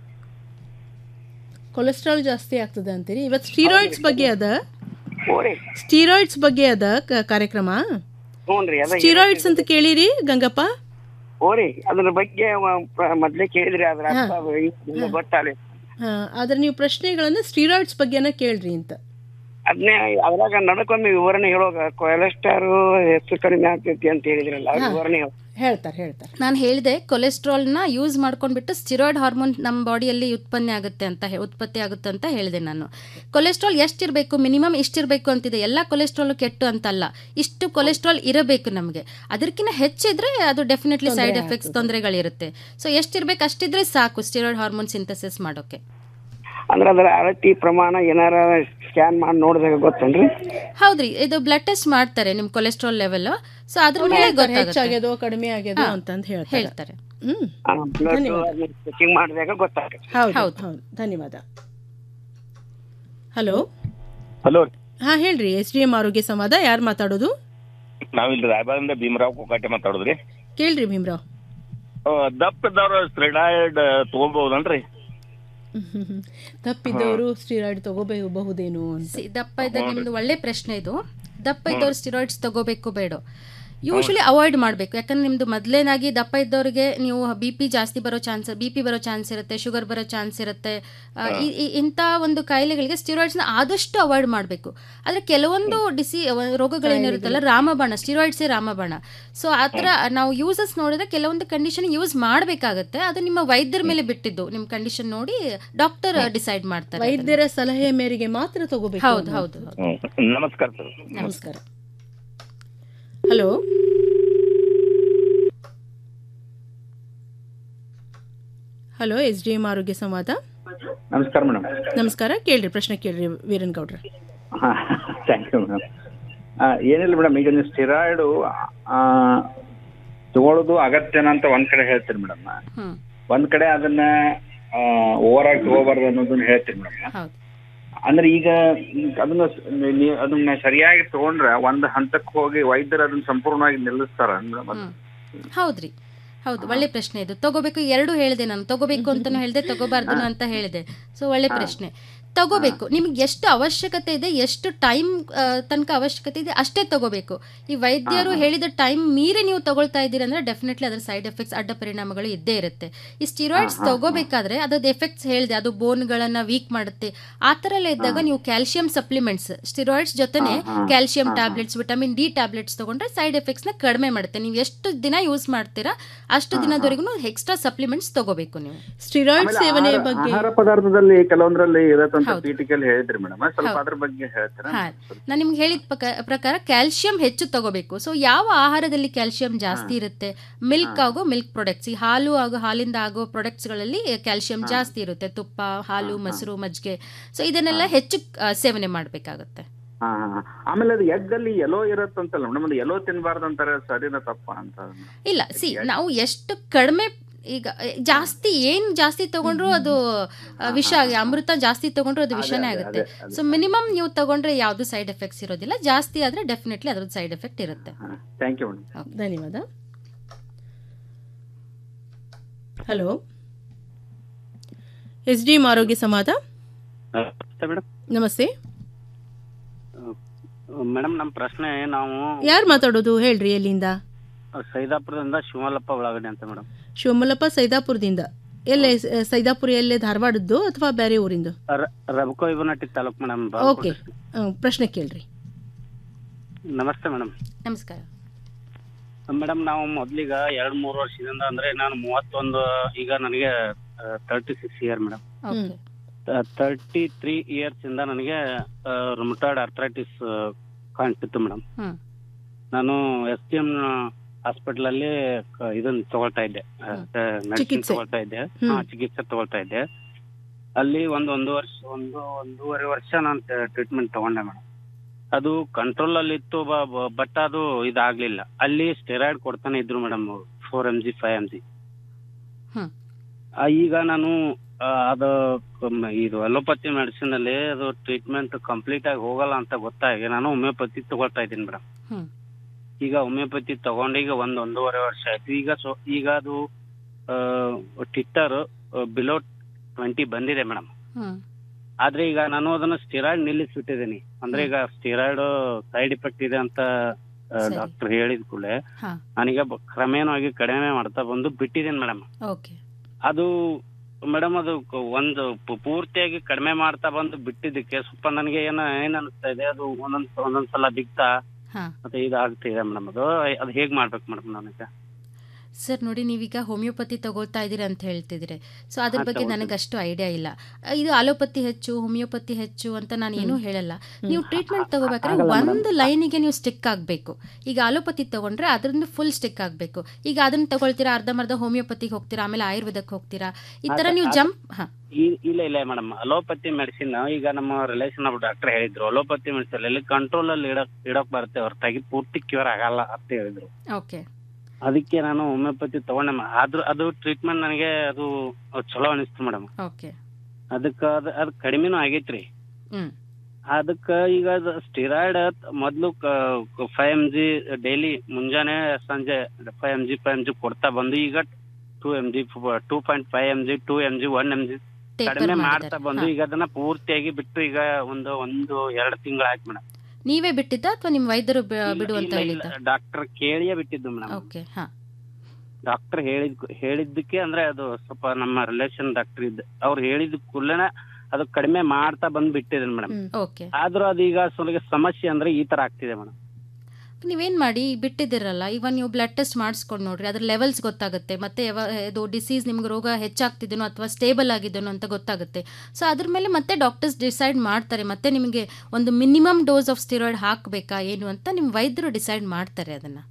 T: ಕೊಲೆಸ್ಟ್ರಾಲ್ ಜಾಸ್ತಿ ಆಗ್ತದೆ ಅಂತೀರಿ ಇವತ್ತು ಸ್ಟೀರಾಯ್ಡ್ಸ್ ಬಗ್ಗೆ ಅದ
V: ಓರಿ
T: ಸ್ಟೀರಾಯ್ಡ್ಸ್ ಬಗ್ಗೆ ಅದ ಕ- ಕಾರ್ಯಕ್ರಮ
V: ಹ್ಞೂನ್ರಿ ಅದ
T: ಸ್ಟೀರಾಯ್ಡ್ಸ್ ಅಂತ ಕೇಳಿರಿ ಗಂಗಪ್ಪ
V: ಓರಿ ಅದ್ರ ಬಗ್ಗೆ ವ- ಪ್ರ- ಮೊದ್ಲೇ ಕೇಳಿದ್ರಿ ಅದ್ರ ಅರ್ಥ ಅದು ಈಗ ಗೊತ್ತಾಗಲಿ
T: ಹಾ, ಆದ್ರೆ ನೀವು ಪ್ರಶ್ನೆಗಳನ್ನ ಸ್ಟೀರಾಯ್ಡ್ಸ್ ಬಗ್ಗೆನ ಕೇಳ್ರಿ ಅಂತ
V: ಅದನ್ನೇ ಅದ್ರಾಗ ನಡಕ್ಕೊಮ್ಮೆ ವಿವರಣೆ ಹೇಳುವಾಗ ಕೊಲೆಸ್ಟ್ರಾಲ್ ಹೆಚ್ಚು ಕಡಿಮೆ ಆಗ್ತೈತಿ ಅಂತ ಹೇಳಿದ್ರಲ್ಲ ಆ
U: ಹಾ.
V: ವಿವರಣೆ ಹೇಳು.
T: ಹೇಳ್ತಾರೆ ಹೇಳ್ತಾರೆ
U: ನಾನು ಹೇಳಿದೆ ಕೊಲೆಸ್ಟ್ರಾಲ್ನ ಯೂಸ್ ಮಾಡ್ಕೊಂಡ್ಬಿಟ್ಟು ಸ್ಟಿರಾಯ್ಡ್ ಹಾರ್ಮೋನ್ ನಮ್ಮ ಬಾಡಿಯಲ್ಲಿ ಉತ್ಪನ್ನ ಆಗುತ್ತೆ ಅಂತ ಹೇ- ಉತ್ಪತ್ತಿ ಆಗುತ್ತೆ ಅಂತ ಹೇಳಿದೆ ನಾನು ಕೊಲೆಸ್ಟ್ರಾಲ್ ಎಷ್ಟಿರಬೇಕು ಮಿನಿಮಮ್ ಇಷ್ಟಿರಬೇಕು ಅಂತಿದೆ ಎಲ್ಲ ಕೊಲೆಸ್ಟ್ರಾಲ್ ಕೆಟ್ಟು ಅಂತಲ್ಲ ಇಷ್ಟು ಕೊಲೆಸ್ಟ್ರಾಲ್ ಇರಬೇಕು ನಮಗೆ ಅದಕ್ಕಿಂತ ಹೆಚ್ಚಿದ್ರೆ ಅದು ಡೆಫಿನೆಟ್ಲಿ
V: ತೊಂದ್ರೆ
U: ಸೈಡ್ ಎಫೆಕ್ಟ್ಸ್ ತೊಂದರೆಗಳಿರುತ್ತೆ ಸೊ ಎಷ್ಟಿರ್ಬೇಕು ಅಷ್ಟಿದ್ರೆ ಸಾಕು ಸ್ಟಿರಾಯ್ಡ್ ಹಾರ್ಮೋನ್ ಸಿಂಥಸಿಸ್ ಮಾಡೋಕೆ
V: ಅಂದ್ರೆ ಅದರ ಅಳತಿ ಪ್ರಮಾಣ ಏನಾರ ಸ್ಕ್ಯಾನ್ ಮಾಡಿ ನೋಡಿದಾಗ ಗೊತ್ತೇನ್ರಿ
U: ಹೌದ್ರಿ ಇದು ಬ್ಲಡ್ ಟೆಸ್ಟ್ ಮಾಡ್ತಾರೆ ನಿಮ್ಮ ಕೊಲೆಸ್ಟ್ರಾಲ್ ಲೆವೆಲ್ ಸೊ ಅದ್ರ ಮೇಲೆ ಗೊತ್ತಾಗುತ್ತೆ
T: ಹೆಚ್ಚಾಗ್ಯದೋ ಕಡಿಮೆ ಆಗ್ಯದೋ
U: ಹಾ,
T: ಅಂತಂದು ಹೇಳ್ತಾರೆ
U: ಹೇಳ್ತಾರೆ
T: ಹ್ಮ್
V: ಬ್ಲಡ್
T: ಧನ್ಯವಾದ
V: ಚೆಕಿಂಗ್ ಮಾಡಿದಾಗ ಗೊತ್ತಾಗುತ್ತೆ
T: ಹೌದು ಹೌದು ಧನ್ಯವಾದ ಹಲೋ
W: ಹಲೋ
T: ಹಾ ಹೇಳ್ರಿ ಎಸ್ ಡಿ ಎಂ ಆರೋಗ್ಯ ಸಂವಾದ ಯಾರು ಮಾತಾಡೋದು
W: ನಾವಿಲ್ಲಿ ರಾಯಬಾಗದಿಂದ ಭೀಮರಾವ್ ಕೊಕಾಟೆ ಮಾತಾಡೋದ್ರಿ
T: ಕೇಳ್ರಿ ಭೀಮ್ರಾವ್
W: ಆ, ದಪ್ಪ ಇದ್ದವ್ರು ಸ್ಟೆರಾಯ್ಡ್ ತಗೋಬಹುದನ್ರಿ
T: ತಪ್ಪಿದ್ದವರು ಸ್ಟೀರಾಯ್ಡ್ ತಗೋಬಹುದೇನು ಅಂತ
U: ಸಿ- ದಪ್ಪ ಇದ್ದಾಗ ನಿಮ್ದು ಒಳ್ಳೆ ಪ್ರಶ್ನೆ ಇದು ದಪ್ಪ ಇದ್ದವ್ರು ಸ್ಟಿರಾಯ್ಡ್ಸ್ ತಗೋಬೇಕು ಬೇಡ ಯೂಶಲಿ ಅವಾಯ್ಡ್ ಮಾಡಬೇಕು ಯಾಕಂದ್ರೆ ನಿಮ್ದು ಮೊದಲೇನಾಗಿ ದಪ್ಪ ಇದ್ದವರಿಗೆ ನೀವು ಬಿ ಪಿ ಜಾಸ್ತಿ ಬರೋ ಚಾನ್ಸ್ ಬಿ ಪಿ ಬರೋ ಚಾನ್ಸ್ ಇರುತ್ತೆ ಶುಗರ್ ಬರೋ ಚಾನ್ಸ್ ಇರುತ್ತೆ ಆ, ಈ- ಈ- ಇಂಥ ಒಂದು ಕಾಯಿಲೆಗಳಿಗೆ ಸ್ಟಿರಾಯ್ಡ್ಸ್ನ ಆದಷ್ಟು ಅವಾಯ್ಡ್ ಮಾಡಬೇಕು ಆದರೆ ಕೆಲವೊಂದು ಡಿಸಿ ರೋಗಗಳೇನಿರುತ್ತಲ್ಲ ರಾಮಬಾಣ ಸ್ಟಿರಾಯ್ಡ್ಸೇ ರಾಮಬಾಣ ಸೊ ಆ ಥರ ನಾವು ಯೂಸಸ್ ನೋಡಿದ್ರೆ ಕೆಲವೊಂದು ಕಂಡೀಷನ್ ಯೂಸ್ ಮಾಡಬೇಕಾಗತ್ತೆ ಅದು ನಿಮ್ಮ ವೈದ್ಯರ ಮೇಲೆ ಬಿಟ್ಟಿದ್ದು ನಿಮ್ಮ ಕಂಡೀಷನ್ ನೋಡಿ ಡಾಕ್ಟರ್ ಡಿಸೈಡ್ ಮಾಡ್ತಾರೆ ಅದನ್ನ.
T: ವೈದ್ಯರ ಸಲಹೆ ಮೇರೆಗೆ ಮಾತ್ರ ತಗೋಬೇಕು
U: ಹೌದು
T: ಅದನ್ನ.
U: ಹೌದು ಹೌದು
W: ನಮಸ್ಕಾರ ಸರ್
T: ನಮಸ್ಕಾರ hello hello S D M ಆರೋಗ್ಯ ಸಂವಾದ
V: ನಮಸ್ಕಾರ ಮೇಡಮ್
T: ನಮಸ್ಕಾರ ಕೇಳ್ರಿ ಪ್ರಶ್ನೆ ಕೇಳ್ರಿ ವೀರನ್ ಗೌಡ್ರ
V: ಥ್ಯಾಂಕ್ ಯು ಮೇಡಮ್ ಏನಿಲ್ಲ ಮೇಡಮ್ ಈಗ ನೀವು ಸ್ಟಿರಾಯ್ಡು ತಗೊಳ್ಳೋದು ಅಗತ್ಯನ ಅಂತ ಒಂದ್ ಕಡೆ ಹೇಳ್ತೀರಿ ಮೇಡಮ್
U: ಹ್ಮ್
V: ಒಂದ್ ಕಡೆ ಅದನ್ನ ಓವರ್ ಆಗಿ ತಗೋಬಾರ್ದು ಅನ್ನೋದನ್ನ ಹೇಳ್ತೀರಿ ಮೇಡಮ್
U: ಹೌದು
V: ಅಂದ್ರೆ ಈಗ ಈಗ ಅದನ್ನ ಸ- ನೀವ್ ಅದನ್ನ ಸರಿಯಾಗಿ ತಗೊಂಡ್ರೆ ಒಂದ್ ಹಂತಕ್ಕೆ ಹೋಗಿ ವೈದ್ಯರು ಅದನ್ನ ಸಂಪೂರ್ಣವಾಗಿ ನಿಲ್ಲಿಸ್ತಾರ ಮೇಡಮ್
U: ಹ್ಮ್. ಹೌದ್ರಿ ಹೌದು ಒಳ್ಳೆ ಪ್ರಶ್ನೆ ಇದು ತಗೋಬೇಕು ಎರಡು ಹೇಳಿದೆ ನಾನು ತಗೋಬೇಕು ಅಂತಾನು ಹೇಳಿದೆ ತಗೋಬಾರ್ದು ಅಂತ ಹೇಳಿದೆ ಸೊ ಒಳ್ಳೆ ಪ್ರಶ್ನೆ ತಗೋಬೇಕು ನಿಮ್ಗೆ ಎಷ್ಟು ಅವಶ್ಯಕತೆ ಇದೆ ಎಷ್ಟು ಟೈಮ್ ತನಕ ಅವಶ್ಯಕತೆ ಇದೆ ಅಷ್ಟೇ ತಗೋಬೇಕು ಈ ವೈದ್ಯರು ಹೇಳಿದ ಟೈಮ್ ಮೀರಿ ನೀವು ತಗೊಳ್ತಾ ಇದ್ದೀರಿ ಅಂದ್ರೆ ಡೆಫಿನೆಟ್ಲಿ ಅದರ ಸೈಡ್ ಎಫೆಕ್ಟ್ಸ್ ಅಡ್ಡ ಪರಿಣಾಮಗಳು ಇದ್ದೇ ಇರುತ್ತೆ ಈ ಸ್ಟಿರಾಯ್ಡ್ಸ್ ತಗೋಬೇಕಾದ್ರೆ ಅದ್ರದ್ದು ಎಫೆಕ್ಟ್ಸ್ ಹೇಳಿದೆ ಅದು ಬೋನ್ಗಳನ್ನ ವೀಕ್ ಮಾಡುತ್ತೆ ಆ ಥರ ಎಲ್ಲ ಇದ್ದಾಗ ನೀವು ಕ್ಯಾಲ್ಸಿಯಂ ಸಪ್ಲಿಮೆಂಟ್ಸ್ ಸ್ಟಿರಾಯ್ಡ್ಸ್ ಜೊತೆನೆ calcium tablets vitamin D tablets ತಗೊಂಡ್ರೆ ಸೈಡ್ ಎಫೆಕ್ಟ್ಸ್ನ ಕಡಿಮೆ ಮಾಡುತ್ತೆ ನೀವು ಎಷ್ಟು ದಿನ ಯೂಸ್ ಮಾಡ್ತೀರಾ ಅಷ್ಟು ದಿನದವರೆಗೂ ಎಕ್ಸ್ಟ್ರಾ ಸಪ್ಲಿಮೆಂಟ್ಸ್ ತಗೋಬೇಕು ನೀವು
T: ಸ್ಟಿರಾಯ್ಡ್
V: ಆಮೇಲೆ
T: ಸೇವನೆ
V: ಆಹಾರ-
T: ಬಗ್ಗೆ
V: ಆಹಾರ ಪದಾರ್ಥದಲ್ಲಿ ಕೆಲವೊಂದ್ರಲ್ಲಿ ಇರತ್ತಂತ
U: ಹೌದು.
V: ಪೀಠಿಕಲ್ಲಿ ಹೇಳಿದ್ರಿ ಮೇಡಮ್ ಸ್ವಲ್ಪ
U: ಹೌದು.
V: ಅದ್ರ ಬಗ್ಗೆ ಹೇಳ್ತೀರಾ
U: ಹಾ ನಾನು ನಿಮ್ಗೆ ಹೇಳಿದ ಪ್ರಕ- ಪ್ರಕಾರ ಕ್ಯಾಲ್ಸಿಯಂ ಹೆಚ್ಚು ತಗೋಬೇಕು ಸೊ ಯಾವ ಆಹಾರದಲ್ಲಿ ಕ್ಯಾಲ್ಸಿಯಂ ಜಾಸ್ತಿ ಇರುತ್ತೆ ಮಿಲ್ಕ್ ಆಗೋ ಮಿಲ್ಕ್ ಪ್ರಾಡಕ್ಟ್ಸ್ ಈ ಹಾಲು ಆಗೋ ಹಾಲಿಂದ ಆಗೋ ಪ್ರಾಡಕ್ಟ್ಸ್ಗಳಲ್ಲಿ ಕ್ಯಾಲ್ಸಿಯಂ ಜಾಸ್ತಿ ಇರುತ್ತೆ ತುಪ್ಪ ಹಾಲು ಮೊಸರು ಮಜ್ಜಿಗೆ ಸೊ ಇದನ್ನೆಲ್ಲ ಹೆಚ್ಚು ಆ, ಸೇವನೆ ಮಾಡಬೇಕಾಗುತ್ತೆ
V: ಹಾ ಹಾ, ಹಾ. ಆಮೇಲೆ ಅದು ಎಗ್ ಅಲ್ಲಿ ಎಲ್ಲೋ ಇರತ್ತಂತಲ್ಲ ಮೇಡಮ್ ಅದು ಎಲ್ಲೋ ತಿನ್ಬಾರ್ದು ಅಂತಾರೆ ಸರಿನಾ ತಪ್ಪ ಅಂತ
U: ಇಲ್ಲ ಸಿ ನಾವು ಎಷ್ಟು ಕಡಿಮೆ ಈಗ ಎ, ಜಾಸ್ತಿ ಏನ್ ಜಾಸ್ತಿ ತಗೊಂಡ್ರು ಅದು ಆ, ವಿಷ ಆಗಿ ಅಮೃತ ಜಾಸ್ತಿ ತಗೊಂಡ್ರು ಅದು ವಿಷನೇ
V: ಅದೇ,
U: ಆಗುತ್ತೆ
V: ಅದೇ, ಅದೇ.
U: ಸೊ ಮಿನಿಮಮ್ ನೀವು ತಗೊಂಡ್ರೆ ಯಾವುದು ಸೈಡ್ ಎಫೆಕ್ಟ್ಸ್ ಇರೋದಿಲ್ಲ ಜಾಸ್ತಿ ಆದ್ರೆ ಡೆಫಿನೆಟ್ಲಿ ಅದ್ರದ್ದು ಸೈಡ್ ಎಫೆಕ್ಟ್ ಇರುತ್ತೆ
V: ಥ್ಯಾಂಕ್ ಯು ಮೇಡಮ್
T: ಧನ್ಯವಾದ ಹಲೋ ಎಸ್ ಡಿ ಎಂ ಆರೋಗ್ಯ ಸಂವಾದ
X: ನಮಸ್ತೆ ಮೇಡಮ್
T: ನಮಸ್ತೆ
F: ಮೇಡಮ್ ನಮ್ಮ ಪ್ರಶ್ನೆ ನಾವು
T: ಯಾರು ಮಾತಾಡೋದು ಹೇಳ್ರಿ ಎಲ್ಲಿಂದ
F: ಸೈದಾಪುರದಿಂದ ಶಿವಮಲ್ಲಪ್ಪ ಒಳಗಡೆ ಅಂತ ಮೇಡಮ್
T: ಶಿವಮಲ್ಲಪ್ಪ ಸೈದಾಪುರದಿಂದ ಎಲ್ಲೇ ಸ- ಸೈದಾಪುರ ಎಲ್ಲೇ ಧಾರವಾಡದ್ದು ಅಥವಾ ಬೇರೆ ಊರಿಂದು
F: ರಬಕೋ ಇವನಟ್ಟಿ ತಾಲೂಕ್ ಮೇಡಮ್
T: ಓಕೆ ಪ್ರಶ್ನೆ ಕೇಳ್ರಿ
F: ನಮಸ್ತೆ ಮೇಡಮ್
U: ನಮಸ್ಕಾರ
F: ಮೇಡಮ್ ನಾವು ಮೊದ್ಲೀಗ ಎರಡ್ ಮೂರು ವರ್ಷದಿಂದ ಅಂದ್ರೆ ನಾನು ಮೂವತ್ತೊಂದು ಈಗ ನನಗೆ thirty six year madam
U: okay
F: thirty three years ಇಂದ ನನಗೆ ರುಮಟಾಯ್ಡ್ ಅರ್ಥ್ರೈಟಿಸ್ ಕಾಣ್ತಿತ್ತು ಮೇಡಮ್
U: ಹ್ಮ್
F: ನಾನು ಎಸ್ ಟಿ ಎಂ ಹಾಸ್ಪಿಟಲ್ ಅಲ್ಲಿ ಕ- ಇದನ್ನ ತಗೊಳ್ತಾ ಇದ್ದೆ ಮೆಡಿಸಿನ್
T: ಚಿಕಿತ್ಸೆ.
F: ತಗೊಳ್ತಾ ಇದ್ದೆ
T: ಹ್ಮ್.
F: ಹಾ ಚಿಕಿತ್ಸೆ ತಗೊಳ್ತಾ ಇದ್ದೆ ಅಲ್ಲಿ ಒಂದು ಒಂದು ವರ್ಷ ಒಂದು ಒಂದೂವರೆ ವರ್ಷ ನಾನು ಟ್ರೀಟ್ಮೆಂಟ್ ತಗೊಂಡೆ ಮೇಡಮ್ ಅದು ಕಂಟ್ರೋಲ್ ಅಲ್ಲಿ ಇತ್ತು ಬಟ್ ಅದು ಇದಾಗ್ಲಿಲ್ಲ ಅಲ್ಲಿ ಸ್ಟೆರಾಯ್ಡ್ ಕೊಡ್ತಾನೆ ಇದ್ರು madam four M G five M G
U: hmm.
F: ಈಗ ನಾನು ಆ, ಅದು ಕಮ್- ಇದು ಅಲೋಪತಿ ಮೆಡಿಸಿನ್ ಅಲ್ಲಿ ಅದು ಟ್ರೀಟ್ಮೆಂಟ್ ಕಂಪ್ಲೀಟ್ ಆಗಿ ಹೋಗಲ್ಲ ಅಂತ ಗೊತ್ತಾಗಿ ನಾನು ಹೋಮಿಯೋಪತಿ ತಗೊಳ್ತಾ ಇದ್ದೀನಿ ಮೇಡಮ್
U: ಹ್ಮ್.
F: ಈಗ ಹೋಮಿಯೋಪತಿ ತಗೊಂಡು ಈಗ ಒಂದ್ ಒಂದೂವರೆ ವರ್ಷ ಆಯ್ತು ಈಗ ಸೊ ಈಗ ಅದು ಟಿಟ್ಟರ್ ಬಿಲೋ ಟ್ವೆಂಟಿ ಬಂದಿದೆ ಮೇಡಮ್
U: ಹ್ಮ್
F: ಆದ್ರೆ ಈಗ ನಾನು ಅದನ್ನ ಸ್ಟಿರಾಯ್ಡ್ ನಿಲ್ಲಿಸ್ಬಿಟ್ಟಿದ್ದೀನಿ ಅಂದ್ರೆ ಈಗ ಸ್ಟಿರಾಯ್ಡ್ ಸೈಡ್ ಇಫೆಕ್ಟ್ ಇದೆ ಅಂತ
U: ಸರಿ.
F: ಡಾಕ್ಟರ್ ಹೇಳಿದ ಕೂಡಲೇ
U: ಹಾ
F: ನಾನೀಗ ಬ- ಕ್ರಮೇಣವಾಗಿ ಕಡಿಮೆ ಮಾಡ್ತಾ ಬಂದು ಬಿಟ್ಟಿದ್ದೀನಿ ಮೇಡಮ್
U: ಓಕೆ
F: ಅದು ಮೇಡಮ್ ಅದು ಕ- ಒಂದು ಪು- ಪೂರ್ತಿಯಾಗಿ ಕಡಿಮೆ ಮಾಡ್ತಾ ಬಂದು ಬಿಟ್ಟಿದ್ದಕ್ಕೆ ಸ್ವಲ್ಪ ನನಗೆ ಏನ ಏನ್ ಅನಿಸ್ತಾ ಇದೆ ಅದು ಒಂದೊಂದ್ ಒಂದೊಂದ್ಸಲ ಬಿಗ್ತಾ
U: ಹಾ
F: ಮತ್ತೆ ಇದು ಆಗ್ತಿದೆ ಮೇಡಮ್ ಅದು ಅದು ಹೇಗ್ ಮಾಡ್ಬೇಕು ಮೇಡಮ್ ನನಗೆ
U: ಸರ್ ನೋಡಿ ನೀವೀಗ ಹೋಮಿಯೋಪತಿ ತಗೊಳ್ತಾ ಇದ್ದೀರಾ ಅಂತ ಹೇಳ್ತಿದ್ದೀರಿ ಸೊ ಅದ್ರ
F: ಹಾ,
U: ಬಗ್ಗೆ
F: ತಗೊಳ್ತೀನಿ.
U: ನನಗೆ ಅಷ್ಟು ಐಡಿಯಾ ಇಲ್ಲ ಅಹ್, ಇದು ಅಲೋಪತಿ ಹೆಚ್ಚು ಹೋಮಿಯೋಪತಿ ಹೆಚ್ಚು ಅಂತ ನಾನು ಏನೂ ಹೇಳಲ್ಲ ನೀವು ಟ್ರೀಟ್ಮೆಂಟ್ ತಗೋಬೇಕಾದ್ರೆ
F: ಆಗಲ್ಲ madam.
U: ಒಂದು ಲೈನಿಗೆ ನೀವು ಸ್ಟಿಕ್ ಆಗಬೇಕು ಈಗ ಅಲೋಪತಿ ತಗೊಂಡ್ರೆ ಅದರಿಂದ ಫುಲ್ ಸ್ಟಿಕ್ ಆಗಬೇಕು ಈಗ ಅದನ್ನ ತಗೊಳ್ತೀರಾ ಅರ್ಧಂಬರ್ಧ ಹೋಮಿಯೋಪತಿಗೆ ಹೋಗ್ತೀರಾ ಆಮೇಲೆ ಆಯುರ್ವೇದಕ್ಕೆ ಹೋಗ್ತೀರಾ ಈ ಥರ
F: ಅದ-
U: ನೀವು
F: ಅದ-
U: ಜಂಪ್ ಹಾಂ
F: ಈ- ಇಲ್ಲ ಇಲ್ಲ ಮೇಡಮ್ ಅಲೋಪತಿ ಮೆಡಿಸಿನ್ ಈಗ ನಮ್ಮ ರಿಲೇಷನ್ ಒಬ್ಬ ಡಾಕ್ಟರ್ ಹೇಳಿದ್ರು ಅಲೋಪತಿ ಮೆಡಿಸಿನ್ ಅಲ್ಲಿ ಕಂಟ್ರೋಲ್ ಅಲ್ಲಿ ಇಡಕ್ ಇಡಕ್ ಬರುತ್ತೆ ಹೊರತಾಗಿ ಪೂರ್ತಿ ಕ್ಯೂರ್ ಆಗಲ್ಲ ಅಂತ ಹೇಳಿದ್ರು
U: ಓಕೆ
F: ಅದಕ್ಕೆ ನಾನು ಹೋಮಿಯೋಪತಿ ತಗೊಂಡೆ ಮ- ಆದ್ರೂ ಅದು ಟ್ರೀಟ್ಮೆಂಟ್ ನನಗೆ ಅದು ಚಲೋ ಅನಿಸ್ತು ಮೇಡಮ್
U: ಓಕೆ
F: ಅದಕ್ಕ ಅದ್ ಅದ್ ಕಡಿಮೆನೂ ಆಗೈತ್ರಿ
U: ಹ್ಮ್
F: ಅದಕ್ಕ ಈಗ ಸ್ಟಿರಾಯ್ಡ್ ಮೊದ್ಲು ಫೈವ್ ಎಮ್ ಜಿ ಡೈಲಿ ಮುಂಜಾನೆ ಸಂಜೆ five M G five M G ಕೊಡ್ತಾ ಬಂದು ಈಗ two M G two point five M G two M G one M G
U: Taper
F: ಕಡಿಮೆ
U: ಮಾಡಿದ್ದಾರೆ.
F: ಮಾಡ್ತಾ ಬಂದು
U: ಹಾ.
F: ಈಗ ಅದನ್ನ ಪೂರ್ತಿಯಾಗಿ ಬಿಟ್ಟು ಈಗ ಒಂದು ಒಂದು ಎರಡು ತಿಂಗಳಾಯ್ತು ಮೇಡಮ್
U: ನೀವೇ ಬಿಟ್ಟಿದ್ದ ಅಥವಾ ನಿಮ್ಮ ವೈದ್ಯರು ಬಿ- ಬಿಡು ಅಂತ ಹೇಳಿದ್ದ
F: ಡಾಕ್ಟರ್ ಕೇಳಿಯೇ ಬಿಟ್ಟಿದ್ದು ಮೇಡಮ್
U: ಓಕೆ ಹಾಂ
F: ಡಾಕ್ಟರ್ ಹೇಳಿದ್ ಹೇಳಿದ್ದಕ್ಕೆ ಅಂದ್ರೆ ಅದು ಸ್ವಲ್ಪ ನಮ್ಮ ರಿಲೇಷನ್ ಡಾಕ್ಟರ್ ಇದ್ದ ಅವ್ರು ಹೇಳಿದ ಕೂಡಲೇ ಅದು ಕಡಿಮೆ ಮಾಡ್ತಾ ಬಂದ್ ಬಿಟ್ಟಿದ್ದೇನೆ ಮೇಡಮ್
U: ಓಕೆ
F: ಆದ್ರೂ ಅದು ಈಗ ಸ್ವಲ್ಪ ಸಮಸ್ಯೆ ಅಂದ್ರೆ ಈ ತರ ಆಗ್ತಿದೆ ಮೇಡಮ್
U: ನೀವೇನು ಮಾಡಿ ಬಿಟ್ಟಿದ್ದೀರಲ್ಲ ಇವಾಗ ನೀವು ಬ್ಲಡ್ ಟೆಸ್ಟ್ ಮಾಡಿಸ್ಕೊಂಡು ನೋಡ್ರಿ ಅದ್ರ ಲೆವೆಲ್ಸ್ ಗೊತ್ತಾಗುತ್ತೆ ಮತ್ತೆ ಯಾವ ಇದು ಡಿಸೀಸ್ ನಿಮ್ಗೆ ರೋಗ ಹೆಚ್ಚಾಗ್ತಿದೆನೋ ಅಥವಾ ಸ್ಟೇಬಲ್ ಆಗಿದೆನೋ ಅಂತ ಗೊತ್ತಾಗುತ್ತೆ ಸೊ ಅದ್ರ ಮೇಲೆ ಮತ್ತೆ ಡಾಕ್ಟರ್ಸ್ ಡಿಸೈಡ್ ಮಾಡ್ತಾರೆ ಮತ್ತೆ ನಿಮಗೆ ಒಂದು ಮಿನಿಮಮ್ ಡೋಸ್ ಆಫ್ ಸ್ಟಿರಾಯ್ಡ್ ಹಾಕಬೇಕಾ ಏನು ಅಂತ ನಿಮ್ಮ ವೈದ್ಯರು ಡಿಸೈಡ್ ಮಾಡ್ತಾರೆ ಅದನ್ನು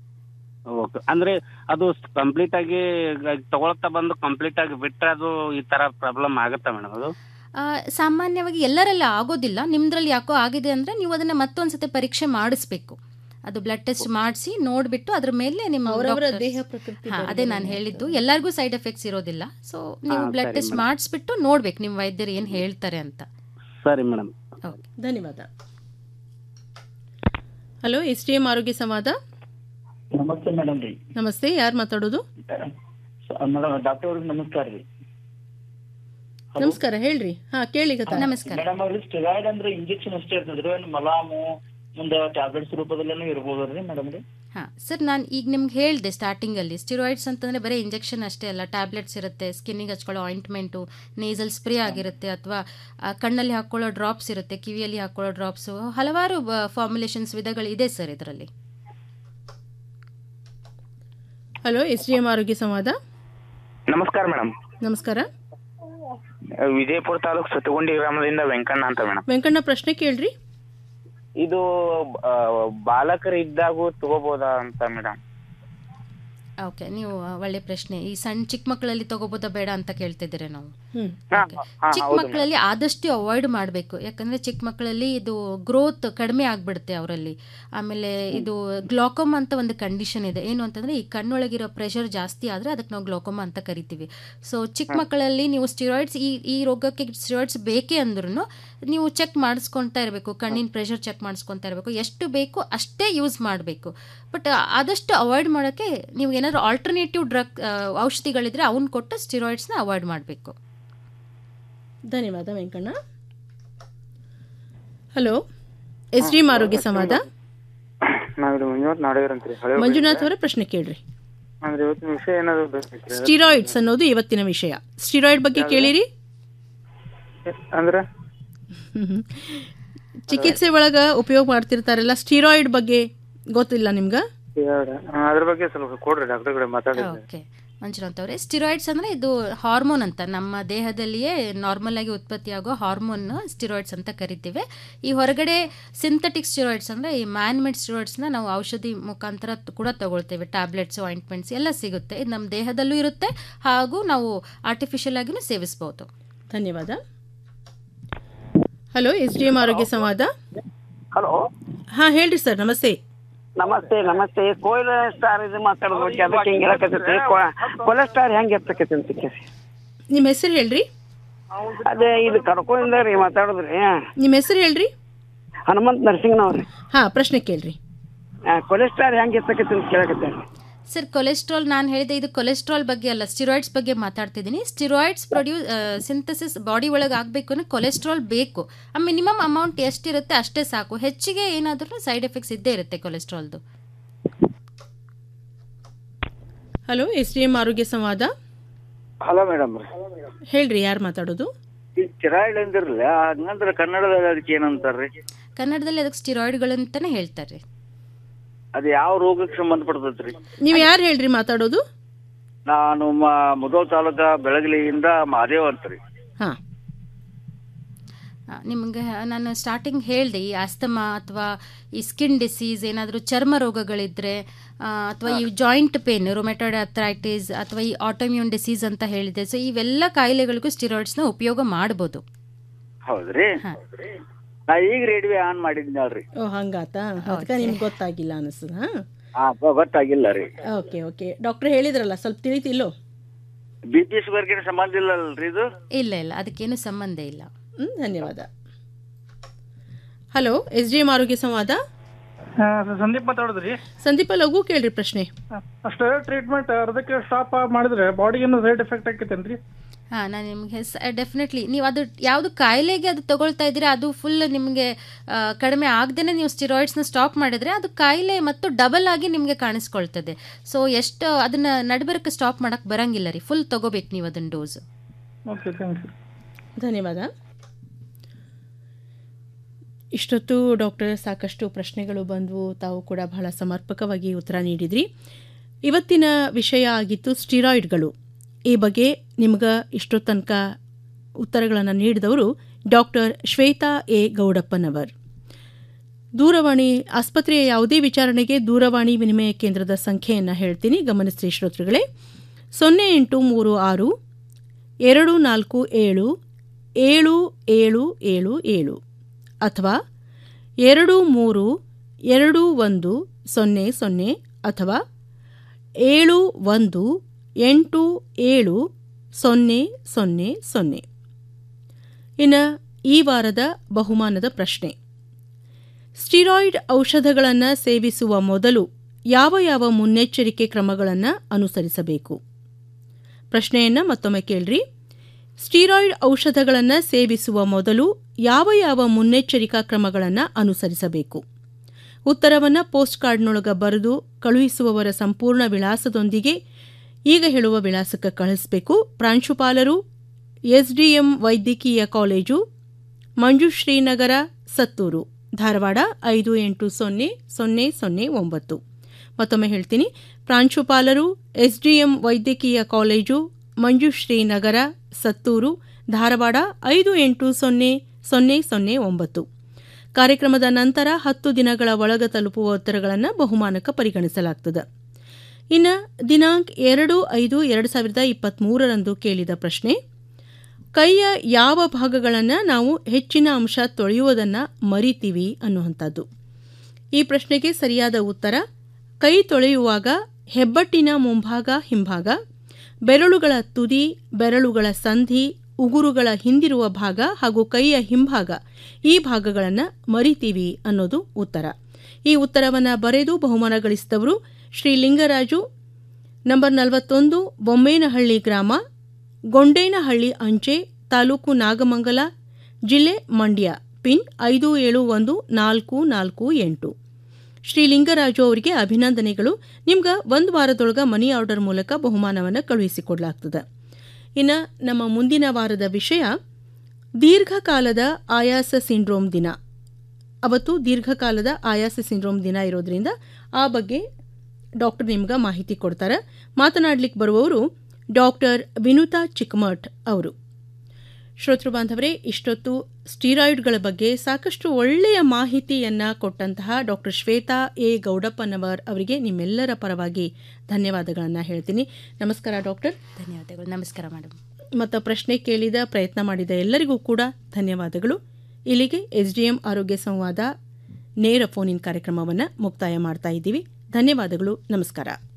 F: ಓಕೆ ಅಂದ್ರೆ ಅದು ಕಂಪ್ಲೀಟ್ ಆಗಿ ಈಗ ತಗೊಳ್ತಾ ಬಂದು ಕಂಪ್ಲೀಟ್ ಆಗಿ ಬಿಟ್ರೆ ಅದು ಈ ತರ ಪ್ರಾಬ್ಲಮ್ ಆಗುತ್ತಾ ಮೇಡಮ್ ಅದು
U: ಆ, ಸಾಮಾನ್ಯವಾಗಿ ಎಲ್ಲರಲ್ಲಿ ಆಗೋದಿಲ್ಲ ನಿಮ್ದ್ರಲ್ಲಿ ಯಾಕೋ ಆಗಿದೆ ಅಂದರೆ ನೀವು ಅದನ್ನು ಮತ್ತೊಂದ್ಸತಿ ಪರೀಕ್ಷೆ ಮಾಡಿಸ್ಬೇಕು ಅದು ಬ್ಲಡ್ ಟೆಸ್ಟ್ ಮಾಡಿಸಿ ನೋಡಿಬಿಟ್ಟು ಅದ್ರ ಮೇಲೆ ನಿಮ್ಮ
T: ಅವರವರ
U: doctors-
T: ದೇಹ ಪ್ರಕೃತಿ
U: ಹಾ,
T: ಬೇರೆ
U: ಅದೇ
T: ಬೇರೆ
U: ನಾನು
T: ಇರುತ್ತೆ.
U: ಹೇಳಿದ್ದು ಎಲ್ಲರಿಗೂ ಸೈಡ್ ಎಫೆಕ್ಟ್ಸ್ ಇರೋದಿಲ್ಲ ಸೊ ನೀವು
F: ಹಾ,
U: ಬ್ಲಡ್
F: ಸರಿ
U: ಟೆಸ್ಟ್
F: madam.
U: ಮಾಡಿಸ್ಬಿಟ್ಟು ನೋಡ್ಬೇಕು ನಿಮ್ಮ ವೈದ್ಯರು ಏನು ಹೇಳ್ತಾರೆ ಅಂತ
F: ಸರಿ ಮೇಡಮ್
T: ಧನ್ಯವಾದ ಹಲೋ ಎಸ್ ಡಿ ಎಂ ಆರೋಗ್ಯ ಸಂವಾದ
A: ನಮಸ್ತೆ ಮೇಡಮ್ ರೀ
T: ನಮಸ್ತೆ ಯಾರು ಮಾತಾಡೋದು
A: ಮೇಡಮ್ ಡಾಕ್ಟರ್ ಅವ್ರಿಗೆ ನಮಸ್ಕಾರ ರೀ
T: ನಮಸ್ಕಾರ ಹೇಳ್ರಿ ಹಾ ಕೇಳಿ ಕಥಾ
A: ಮೇಡಮ್ ಅವ್ರಿಗೆ ಸ್ಟೆರಾಯ್ಡ್ ಅಂದ್ರೆ ಇಂಜೆಕ್ಷನ್ ಅಷ್ಟೇ ಇರ್ತದ್ರಿ ಏನು ಮಲಾಮು ಮುಂದೆ ಟ್ಯಾಬ್ಲೆಟ್ಸ್ ರೂಪದಲ್ಲೇನು ಇರ್ಬೋದ್ರಿ ಮೇಡಮ್ ರೀ
U: ಹಾಂ ಸರ್ ನಾನು ಈಗ ನಿಮ್ಗೆ ಹೇಳಿದೆ ಸ್ಟಾರ್ಟಿಂಗಲ್ಲಿ ಸ್ಟಿರಾಯ್ಡ್ಸ್ ಅಂತಂದರೆ ಬರೀ ಇಂಜೆಕ್ಷನ್ ಅಷ್ಟೇ ಅಲ್ಲ ಟ್ಯಾಬ್ಲೆಟ್ಸ್ ಇರುತ್ತೆ ಸ್ಕಿನ್ನಿಗೆ ಹಚ್ಕೊಳ್ಳೋ ಆಯಿಂಟ್ಮೆಂಟು ನೇಸಲ್ ಸ್ಪ್ರೇ ಆಗಿರುತ್ತೆ ಅಥವಾ ಕಣ್ಣಲ್ಲಿ ಹಾಕ್ಕೊಳ್ಳೋ ಡ್ರಾಪ್ಸ್ ಇರುತ್ತೆ ಕಿವಿಯಲ್ಲಿ ಹಾಕ್ಕೊಳ್ಳೋ ಡ್ರಾಪ್ಸು ಹಲವಾರು ಫಾರ್ಮುಲೇಷನ್ಸ್ ವಿಧಗಳು ಇದೆ ಸರ್ ಇದರಲ್ಲಿ
T: ಹಲೋ ಎಸ್ ಡಿ ಎಂ ಆರೋಗ್ಯ ಸಂವಾದ
H: ನಮಸ್ಕಾರ ಮೇಡಮ್
T: ನಮಸ್ಕಾರ
H: ವಿಜಯಪುರ ತಾಲೂಕು ಸತಗೊಂಡಿ ಗ್ರಾಮದಿಂದ ವೆಂಕಣ್ಣ ಅಂತ ಮೇಡಮ್
T: ವೆಂಕಣ್ಣ ಪ್ರಶ್ನೆ ಕೇಳ್ರಿ
H: ಇದು ಆ, ಬಾಲಕರಿದ್ದಾಗೂ ತಗೋಬೋದಾ ಅಂತ ಮೇಡಮ್
U: ಓಕೆ ನೀವು ಆ, ಒಳ್ಳೆ ಪ್ರಶ್ನೆ ಈ ಸಣ್ಣ ಚಿಕ್ಕ ಮಕ್ಕಳಲ್ಲಿ ತಗೋಬೋದಾ ಬೇಡ ಅಂತ ಕೇಳ್ತಿದ್ದೀರಿ ನಾವು
T: ಹ್ಮ್
U: ಚಿಕ್ಕ ಮಕ್ಕಳಲ್ಲಿ ಆದಷ್ಟು ಅವಾಯ್ಡ್ ಮಾಡಬೇಕು ಯಾಕಂದ್ರೆ ಚಿಕ್ಕ ಮಕ್ಕಳಲ್ಲಿ ಇದು ಗ್ರೋತ್ ಕಡಿಮೆ ಆಗ್ಬಿಡುತ್ತೆ ಅವರಲ್ಲಿ ಆಮೇಲೆ ಇದು ಗ್ಲಾಕೋಮಾ ಅಂತ ಒಂದು ಕಂಡೀಷನ್ ಇದೆ ಏನು ಅಂತಂದ್ರೆ ಈ ಕಣ್ಣೊಳಗಿರೋ ಪ್ರೆಷರ್ ಜಾಸ್ತಿ ಆದರೆ ಅದಕ್ಕೆ ನಾವು ಗ್ಲಾಕೋಮಾ ಅಂತ ಕರಿತೀವಿ ಸೊ ಚಿಕ್ಕ ಮಕ್ಕಳಲ್ಲಿ ನೀವು ಸ್ಟಿರಾಯ್ಡ್ಸ್ ಈ ಈ ರೋಗಕ್ಕೆ ಸ್ಟಿರಾಯ್ಡ್ಸ್ ಬೇಕೇ ಅಂದ್ರೂ ನೀವು ಚೆಕ್ ಮಾಡಿಸ್ಕೊತಾ ಇರಬೇಕು ಕಣ್ಣಿನ ಪ್ರೆಷರ್ ಚೆಕ್ ಮಾಡಿಸ್ಕೊತಾ ಇರಬೇಕು ಎಷ್ಟು ಬೇಕು ಅಷ್ಟೇ ಯೂಸ್ ಮಾಡಬೇಕು ಬಟ್ ಆದಷ್ಟು ಅವಾಯ್ಡ್ ಮಾಡೋಕ್ಕೆ ನೀವು ಏನಾದರೂ ಆಲ್ಟರ್ನೇಟಿವ್ ಡ್ರಗ್ ಔಷಧಿಗಳಿದ್ರೆ ಅವನ್ನ ಕೊಟ್ಟು ಸ್ಟಿರಾಯ್ಡ್ಸ್ನ ಅವಾಯ್ಡ್ ಮಾಡಬೇಕು
T: ಧನ್ಯವಾದ Venkanna hello S D M ಆರೋಗ್ಯ ಸಂವಾದ
I: ನಾವಿದು ಮಂಜುನಾಥ್ ನಾಡಗರ್ ಅಂತ್ರಿ ಹಳೆ
T: ಮಂಜುನಾಥ್ ಅವರ ಪ್ರಶ್ನೆ ಕೇಳ್ರಿ
I: ಅಂದ್ರೆ ಇವತ್ತಿನ ವಿಷಯ ಏನಾದ್ರು ಬೇಕಿತ್ರಿ
T: ಸ್ಟಿರಾಯ್ಡ್ಸ್ ಅನ್ನೋದು ಇವತ್ತಿನ ವಿಷಯ ಸ್ಟಿರಾಯ್ಡ್ ಬಗ್ಗೆ ಕೇಳಿರಿ
I: ಅಂದ್ರೆ
T: ಹ್ಮ್. ಚಿಕಿತ್ಸೆ ಒಳಗ ಉಪಯೋಗ ಮಾಡ್ತಿರ್ತಾರಲ್ಲ ಸ್ಟಿರಾಯ್ಡ್ ಬಗ್ಗೆ ಗೊತ್ತಿಲ್ಲ ನಿಮ್ಗೆ
I: ಎರಡು. ಹಾ, ಅದ್ರ ಬಗ್ಗೆ ಸ್ವಲ್ಪ ಕೊಡ್ರಿ ಡಾಕ್ಟರ್ ಕಡೆ ಮಾತಾಡಿದ್ರೆ
U: ಓಕೆ ಮಂಜುನಾಥ್ ಅವರೇ ಸ್ಟಿರಾಯ್ಡ್ಸ್ ಅಂದರೆ ಇದು ಹಾರ್ಮೋನ್ ಅಂತ ನಮ್ಮ ದೇಹದಲ್ಲಿಯೇ ನಾರ್ಮಲ್ ಆಗಿ ಉತ್ಪತ್ತಿಯಾಗೋ ಹಾರ್ಮೋನ್ ಸ್ಟಿರಾಯ್ಡ್ಸ್ ಅಂತ ಕರಿತೀವಿ ಈ ಹೊರಗಡೆ ಸಿಂಥೆಟಿಕ್ ಸ್ಟಿರಾಯ್ಡ್ಸ್ ಅಂದರೆ ಈ ಮ್ಯಾನ್ಮೇಡ್ ಸ್ಟಿರಾಯ್ಡ್ಸ್ನ ನಾವು ಔಷಧಿ ಮುಖಾಂತರ ತ- ಕೂಡ ತಗೊಳ್ತೇವೆ ಟ್ಯಾಬ್ಲೆಟ್ಸ್ ಆಯಿಂಟ್ಮೆಂಟ್ಸ್ ಎಲ್ಲ ಸಿಗುತ್ತೆ ಇದು ನಮ್ಮ ದೇಹದಲ್ಲೂ ಇರುತ್ತೆ ಹಾಗೂ ನಾವು ಆರ್ಟಿಫಿಷಿಯಲ್ ಆಗಿನೂ ಸೇವಿಸ್ಬೋದು
T: ಧನ್ಯವಾದ ಹಲೋ ಎಸ್ ಡಿ ಎಂ ಆರೋಗ್ಯ ಸಂವಾದ
V: ಹಲೋ
T: ಹಾ ಹೇಳ್ರಿ ಸರ್ ನಮಸ್ತೆ
V: ನಮಸ್ತೆ ನಮಸ್ತೆ ಕೋಯಿಲ್ ಸ್ಟಾರ್ ಇದು ಮಾತಾಡೋದು ಬಗ್ಗೆ ಅದಕ್ಕೆ ಹಿಂಗೆ ಹೇಳಕತ್ತೈತಿ ಕೊಲೆಸ್ಟಾರ್ ಹೆಂಗೆ ಎತ್ತಕೈತಿ ಅಂತ ಕೇಳಿ
T: ನಿಮ್ಮ ಹೆಸರು ಹೇಳ್ರಿ
V: ಅದೇ ಇದು ಕಡ್ಕೋಯಿಂದ ರೀ ಮಾತಾಡೋದ್ರಿ
T: ನಿಮ್ಮ ಹೆಸರು ಹೇಳ್ರಿ
V: ಹನುಮಂತ್ ನರಸಿಂಗನವ್ರಿ
T: ಹಾ ಪ್ರಶ್ನೆ ಕೇಳ್ರಿ
V: ಕೊಲೆಸ್ಟಾರ್ ಹೆಂಗೆ ಎತ್ತಕೈತಿ ಅಂತ ಕೇಳಕತ್ತೇನೆ
U: ಸರ್ ಕೊಲೆಸ್ಟ್ರಾಲ್ ನಾನು ಹೇಳಿದೆ ಇದು ಕೊಲೆಸ್ಟ್ರಾಲ್ ಬಗ್ಗೆ ಅಲ್ಲ ಸ್ಟಿರಾಯ್ಡ್ಸ್ ಬಗ್ಗೆ ಮಾತಾಡ್ತಿದ್ದೀನಿ ಸ್ಟಿರಾಯ್ಡ್ಸ್ ಪ್ರೊಡ್ಯೂಸ್ ಸಿಂಥಸಿಸ್ ಬಾಡಿ ಒಳಗೆ ಆಗಬೇಕು ಅಂದರೆ ಕೊಲೆಸ್ಟ್ರಾಲ್ ಬೇಕು ಆ ಮಿನಿಮಮ್ ಅಮೌಂಟ್ ಎಷ್ಟಿರುತ್ತೆ ಅಷ್ಟೇ ಸಾಕು ಹೆಚ್ಚಿಗೆ ಏನಾದ್ರೂ ಸೈಡ್ ಎಫೆಕ್ಟ್ಸ್ ಇದ್ದೇ ಇರುತ್ತೆ ಕೊಲೆಸ್ಟ್ರಾಲ್ದು
T: ಹಲೋ ಎಸ್ ಡಿ ಎಂ ಆರೋಗ್ಯ ಸಂವಾದ
W: ಹಲೋ ಮೇಡಮ್
T: ಹೇಳ್ರಿ ಯಾರು ಮಾತಾಡೋದು
W: ಈ ಸ್ಟೆರಾಯ್ಡ್ ಅಂದಿರಲ್ಲ ಹಂಗಂದ್ರೆ ಕನ್ನಡದಾಗ ಅದಕ್ಕೆ ಏನಂತಾರ್ರಿ
U: ಕನ್ನಡದಲ್ಲಿ ಅದಕ್ಕೆ ಸ್ಟಿರಾಯ್ಡ್ಗಳಂತಾನೆ ಹೇಳ್ತಾರೆ
W: ಅದು ಯಾವ ರೋಗಕ್ಕೆ ಸಂಬಂಧಪಡ್ತೈತ್ರಿ
T: ನೀವು ಯಾರು ಹೇಳ್ರಿ ಮಾತಾಡೋದು
W: ನಾನು ಮುದೋಳ್ ತಾಲೂಕ ಬೆಳಗಲಿಯಿಂದ ಮಾದೇವ್ ಅಂತ್ರಿ
T: ಹಾ
U: ಆ, ನಿಮಗೆ ನಾನು ಸ್ಟಾರ್ಟಿಂಗ್ ಹೇಳಿದೆ ಈ ಆಸ್ತಮಾ ಅಥವಾ ಈ ಸ್ಕಿನ್ ಡಿಸೀಸ್ ಏನಾದರೂ ಚರ್ಮ ರೋಗಗಳಿದ್ರೆ ಅಥವಾ ಈ ಜಾಯಿಂಟ್ ಪೇನ್ ರೊಮೆಟೋಡ್ ಅಥ್ರೈಟಿಸ್ ಅಥವಾ ಈ ಆಟೋಮ್ಯೂನ್ ಡಿಸೀಸ್ ಅಂತ ಹೇಳಿದೆ ಸೊ ಇವೆಲ್ಲ ಕಾಯಿಲೆಗಳಿಗೂ ಸ್ಟಿರಾಯ್ಡ್ಸ್ನ ಉಪಯೋಗ ಮಾಡ್ಬೋದು
W: ಹೌದ್ರಿ ನಾ ಈಗ ರೇಡಿಯೋ ಆನ್ ಮಾಡಿದ್ನಲ್ರಿ
T: ಓ ಹಂಗಾತಾ ಅದಕ್ಕೆ ನಿಮ್ಗೆ ಗೊತ್ತಾಗಿಲ್ಲ ಅನಿಸ್ತದ ಹಾ
W: ಹಾ ಗೊತ್ತಾಗಿಲ್ಲ ರೀ
T: ಓಕೆ ಓಕೆ ಡಾಕ್ಟರ್ ಹೇಳಿದ್ರಲ್ಲ ಸ್ವಲ್ಪ ತಿಳಿತಿಲ್ಲೋ
W: ಬಿ ಪಿ ಶುಗರ್ಗೆ ಸಂಬಂಧ ಇಲ್ಲ ಅಲ್ರಿ ಇದು
U: ಇಲ್ಲ ಇಲ್ಲ ಅದಕ್ಕೇನು ಸಂಬಂಧ ಇಲ್ಲ
T: ಹ್ಮ್ ಧನ್ಯವಾದ ಹಲೋ ಎಸ್ ಡಿ ಎಂ ಆರೋಗ್ಯ ಸಂವಾದ
J: ಸಂದೀಪ್ ಮಾತಾಡೋದ್ರಿ
T: ಸಂದೀಪ ಲಘು ಕೇಳ್ರಿ ಪ್ರಶ್ನೆ
J: ಅಷ್ಟೇ ಟ್ರೀಟ್ಮೆಂಟ್ ಅರ್ಧಕ್ಕೆ ಸ್ಟಾಪ್ ಮಾಡಿದ್ರೆ ಬಾಡಿಗೇನು ಸೈಡ್ ಎಫೆಕ್ಟ್ ಆಕೈತೇನ್ರಿ
U: ಹಾಂ ನಾನು ನಿಮಗೆ ಡೆಫಿನೆಟ್ಲಿ ನೀವು ಅದು ಯಾವುದು ಕಾಯಿಲೆಗೆ ಅದು ತಗೊಳ್ತಾ ಇದ್ದೀರಾ ಅದು ಫುಲ್ ನಿಮಗೆ ಆ, ಕಡಿಮೆ ಆಗದೇ ನೀವು ಸ್ಟಿರಾಯ್ಡ್ಸ್ನ ಸ್ಟಾಪ್ ಮಾಡಿದ್ರೆ ಅದು ಕಾಯಿಲೆ ಮತ್ತು ಡಬಲ್ ಆಗಿ ನಿಮಗೆ ಕಾಣಿಸ್ಕೊಳ್ತದೆ ಸೊ ಎಷ್ಟು ಅದನ್ನು ನಡಬರಕ್ಕೆ ಸ್ಟಾಪ್ ಮಾಡೋಕ್ಕೆ ಬರಂಗಿಲ್ಲ ರೀ ಫುಲ್ ತಗೋಬೇಕು ನೀವು ಅದನ್ನ ಡೋಸ್
J: ಓಕೆ ಥ್ಯಾಂಕ್ ಯು
T: ಧನ್ಯವಾದ ಇಷ್ಟೊತ್ತು ಡಾಕ್ಟರ್ ಸಾಕಷ್ಟು ಪ್ರಶ್ನೆಗಳು ಬಂದವು ತಾವು ಕೂಡ ಬಹಳ ಸಮರ್ಪಕವಾಗಿ ಉತ್ತರ ನೀಡಿದ್ರಿ ಇವತ್ತಿನ ವಿಷಯ ಆಗಿತ್ತು ಸ್ಟಿರಾಯ್ಡ್ಗಳು ಈ ಬಗ್ಗೆ ನಿಮ್ಗೆ ಇಷ್ಟೋ ತನಕ ಉತ್ತರಗಳನ್ನು ನೀಡಿದವರು ಡಾಕ್ಟರ್ ಶ್ವೇತಾ ಎ ಗೌಡಪ್ಪನವರ್ ದೂರವಾಣಿ ಆಸ್ಪತ್ರೆಯ ಯಾವುದೇ ವಿಚಾರಣೆಗೆ ದೂರವಾಣಿ ವಿನಿಮಯ ಕೇಂದ್ರದ ಸಂಖ್ಯೆಯನ್ನು ಹೇಳ್ತೀನಿ ಗಮನಿಸಿ ಶ್ರೋತೃಗಳೇ ಸೊನ್ನೆ ಎಂಟು ಮೂರು ಆರು ಎರಡು ನಾಲ್ಕು ಏಳು ಏಳು ಏಳು ಏಳು ಏಳು ಅಥವಾ ಎರಡು ಮೂರು ಎರಡು ಒಂದು ಸೊನ್ನೆ ಸೊನ್ನೆ ಅಥವಾ ಏಳು ಒಂದು ಎಂಟು ಏಳು ಸೊನ್ನೆ ಸೊನ್ನೆ ಸೊನ್ನೆ ಇನ್ನು ಈ ವಾರದ ಬಹುಮಾನದ ಪ್ರಶ್ನೆ ಸ್ಟಿರಾಯ್ಡ್ ಔಷಧಗಳನ್ನು ಸೇವಿಸುವ ಮೊದಲು ಯಾವ ಯಾವ ಮುನ್ನೆಚ್ಚರಿಕೆ ಕ್ರಮಗಳನ್ನು ಅನುಸರಿಸಬೇಕು ಪ್ರಶ್ನೆಯನ್ನು ಮತ್ತೊಮ್ಮೆ ಕೇಳ್ರಿ ಸ್ಟೀರಾಯ್ಡ್ ಔಷಧಗಳನ್ನು ಸೇವಿಸುವ ಮೊದಲು ಯಾವ ಯಾವ ಮುನ್ನೆಚ್ಚರಿಕಾ ಕ್ರಮಗಳನ್ನು ಅನುಸರಿಸಬೇಕು ಉತ್ತರವನ್ನು ಪೋಸ್ಟ್ ಕಾರ್ಡ್ನೊಳಗೆ ಬರೆದು ಕಳುಹಿಸುವವರ ಸಂಪೂರ್ಣ ವಿಳಾಸದೊಂದಿಗೆ ಈಗ ಹೇಳುವ ವಿಳಾಸಕ್ಕೆ ಕಳಿಸಬೇಕು ಪ್ರಾಂಶುಪಾಲರು ಎಸ್ಡಿಎಂ ವೈದ್ಯಕೀಯ ಕಾಲೇಜು ಮಂಜುಶ್ರೀನಗರ ಸತ್ತೂರು ಧಾರವಾಡ ಐದು ಎಂಟು ಸೊನ್ನೆ ಸೊನ್ನೆ ಸೊನ್ನೆ ಒಂಬತ್ತು ಮತ್ತೊಮ್ಮೆ ಹೇಳ್ತೀನಿ ಪ್ರಾಂಶುಪಾಲರು ಎಸ್ಡಿಎಂ ವೈದ್ಯಕೀಯ ಕಾಲೇಜು ಮಂಜುಶ್ರೀನಗರ ಸತ್ತೂರು ಧಾರವಾಡ ಐದು ಎಂಟು ಸೊನ್ನೆ ಸೊನ್ನೆ ಸೊನ್ನೆ ಒಂಬತ್ತು ಕಾರ್ಯಕ್ರಮದ ನಂತರ ಹತ್ತು ದಿನಗಳ ಒಳಗ ತಲುಪುವ ಉತ್ತರಗಳನ್ನು ಬಹುಮಾನಕ್ಕೆ ಪರಿಗಣಿಸಲಾಗ್ತದೆ ಇನ್ನು ದಿನಾಂಕ ಎರಡು ಐದು ಎರಡು ಸಾವಿರದ ಇಪ್ಪತ್ತ್ಮೂರರಂದು ಕೇಳಿದ ಪ್ರಶ್ನೆ ಕೈಯ ಯಾವ ಭಾಗಗಳನ್ನು ನಾವು ಹೆಚ್ಚಿನ ಅಂಶ ತೊಳೆಯುವುದನ್ನು ಮರಿತೀವಿ ಅನ್ನುವಂಥದ್ದು ಈ ಪ್ರಶ್ನೆಗೆ ಸರಿಯಾದ ಉತ್ತರ ಕೈ ತೊಳೆಯುವಾಗ ಹೆಬ್ಬಟ್ಟಿನ ಮುಂಭಾಗ ಹಿಂಭಾಗ ಬೆರಳುಗಳ ತುದಿ ಬೆರಳುಗಳ ಸಂಧಿ ಉಗುರುಗಳ ಹಿಂದಿರುವ ಭಾಗ ಹಾಗೂ ಕೈಯ ಹಿಂಭಾಗ ಈ ಭಾಗಗಳನ್ನು ಮರಿತೀವಿ ಅನ್ನೋದು ಉತ್ತರ ಈ ಉತ್ತರವನ್ನು ಬರೆದು ಬಹುಮಾನ ಗಳಿಸಿದವರು ಶ್ರೀ ಲಿಂಗರಾಜು ನಂಬರ್ ನಲವತ್ತೊಂದು ಬೊಮ್ಮೇನಹಳ್ಳಿ ಗ್ರಾಮ ಗೊಂಡೇನಹಳ್ಳಿ ಅಂಚೆ ತಾಲೂಕು ನಾಗಮಂಗಲ ಜಿಲ್ಲೆ ಮಂಡ್ಯ ಪಿನ್ ಐದು ಏಳು ಒಂದು ನಾಲ್ಕು ನಾಲ್ಕು ಎಂಟು ಶ್ರೀ ಲಿಂಗರಾಜು ಅವರಿಗೆ ಅಭಿನಂದನೆಗಳು ನಿಮ್ಗೆ ಒಂದು ವಾರದೊಳಗೆ ಮನಿ ಆರ್ಡರ್ ಮೂಲಕ ಬಹುಮಾನವನ್ನು ಕಳುಹಿಸಿಕೊಡ್ಲಾಗ್ತದೆ ಇನ್ನು ನಮ್ಮ ಮುಂದಿನ ವಾರದ ವಿಷಯ ದೀರ್ಘಕಾಲದ ಆಯಾಸ ಸಿಂಡ್ರೋಮ್ ದಿನ ಅವತ್ತು ದೀರ್ಘಕಾಲದ ಆಯಾಸ ಸಿಂಡ್ರೋಮ್ ದಿನ ಇರೋದ್ರಿಂದ ಆ ಬಗ್ಗೆ ಡಾಕ್ಟರ್ ನಿಮ್ಗೆ ಮಾಹಿತಿ ಕೊಡ್ತಾರೆ ಮಾತನಾಡ್ಲಿಕ್ಕೆ ಬರುವವರು ಡಾಕ್ಟರ್ ವಿನುತಾ ಚಿಕ್ಕಮಠ್ ಅವರು ಶ್ರೋತೃ ಬಾಂಧವರೇ ಇಷ್ಟೊತ್ತು ಸ್ಟೀರಾಯ್ಡ್ಗಳ ಬಗ್ಗೆ ಸಾಕಷ್ಟು ಒಳ್ಳೆಯ ಮಾಹಿತಿಯನ್ನು ಕೊಟ್ಟಂತಹ ಡಾಕ್ಟರ್ ಶ್ವೇತಾ ಎ ಗೌಡಪ್ಪನವರ್ ಅವರಿಗೆ ನಿಮ್ಮೆಲ್ಲರ ಪರವಾಗಿ ಧನ್ಯವಾದಗಳನ್ನು ಹೇಳ್ತೀನಿ ನಮಸ್ಕಾರ ಡಾಕ್ಟರ್
U: ಧನ್ಯವಾದಗಳು ನಮಸ್ಕಾರ ಮೇಡಮ್
T: ಮತ್ತು ಪ್ರಶ್ನೆ ಕೇಳಿದ ಪ್ರಯತ್ನ ಮಾಡಿದ ಎಲ್ಲರಿಗೂ ಕೂಡ ಧನ್ಯವಾದಗಳು ಇಲ್ಲಿಗೆ ಎಸ್ ಡಿ ಎಂ ಆರೋಗ್ಯ ಸಂವಾದ ನೇರ ಫೋನ್ ಇನ್ ಕಾರ್ಯಕ್ರಮವನ್ನು ಮುಕ್ತಾಯ ಮಾಡ್ತಾ ಇದ್ದೀವಿ ಧನ್ಯವಾದಗಳು ನಮಸ್ಕಾರ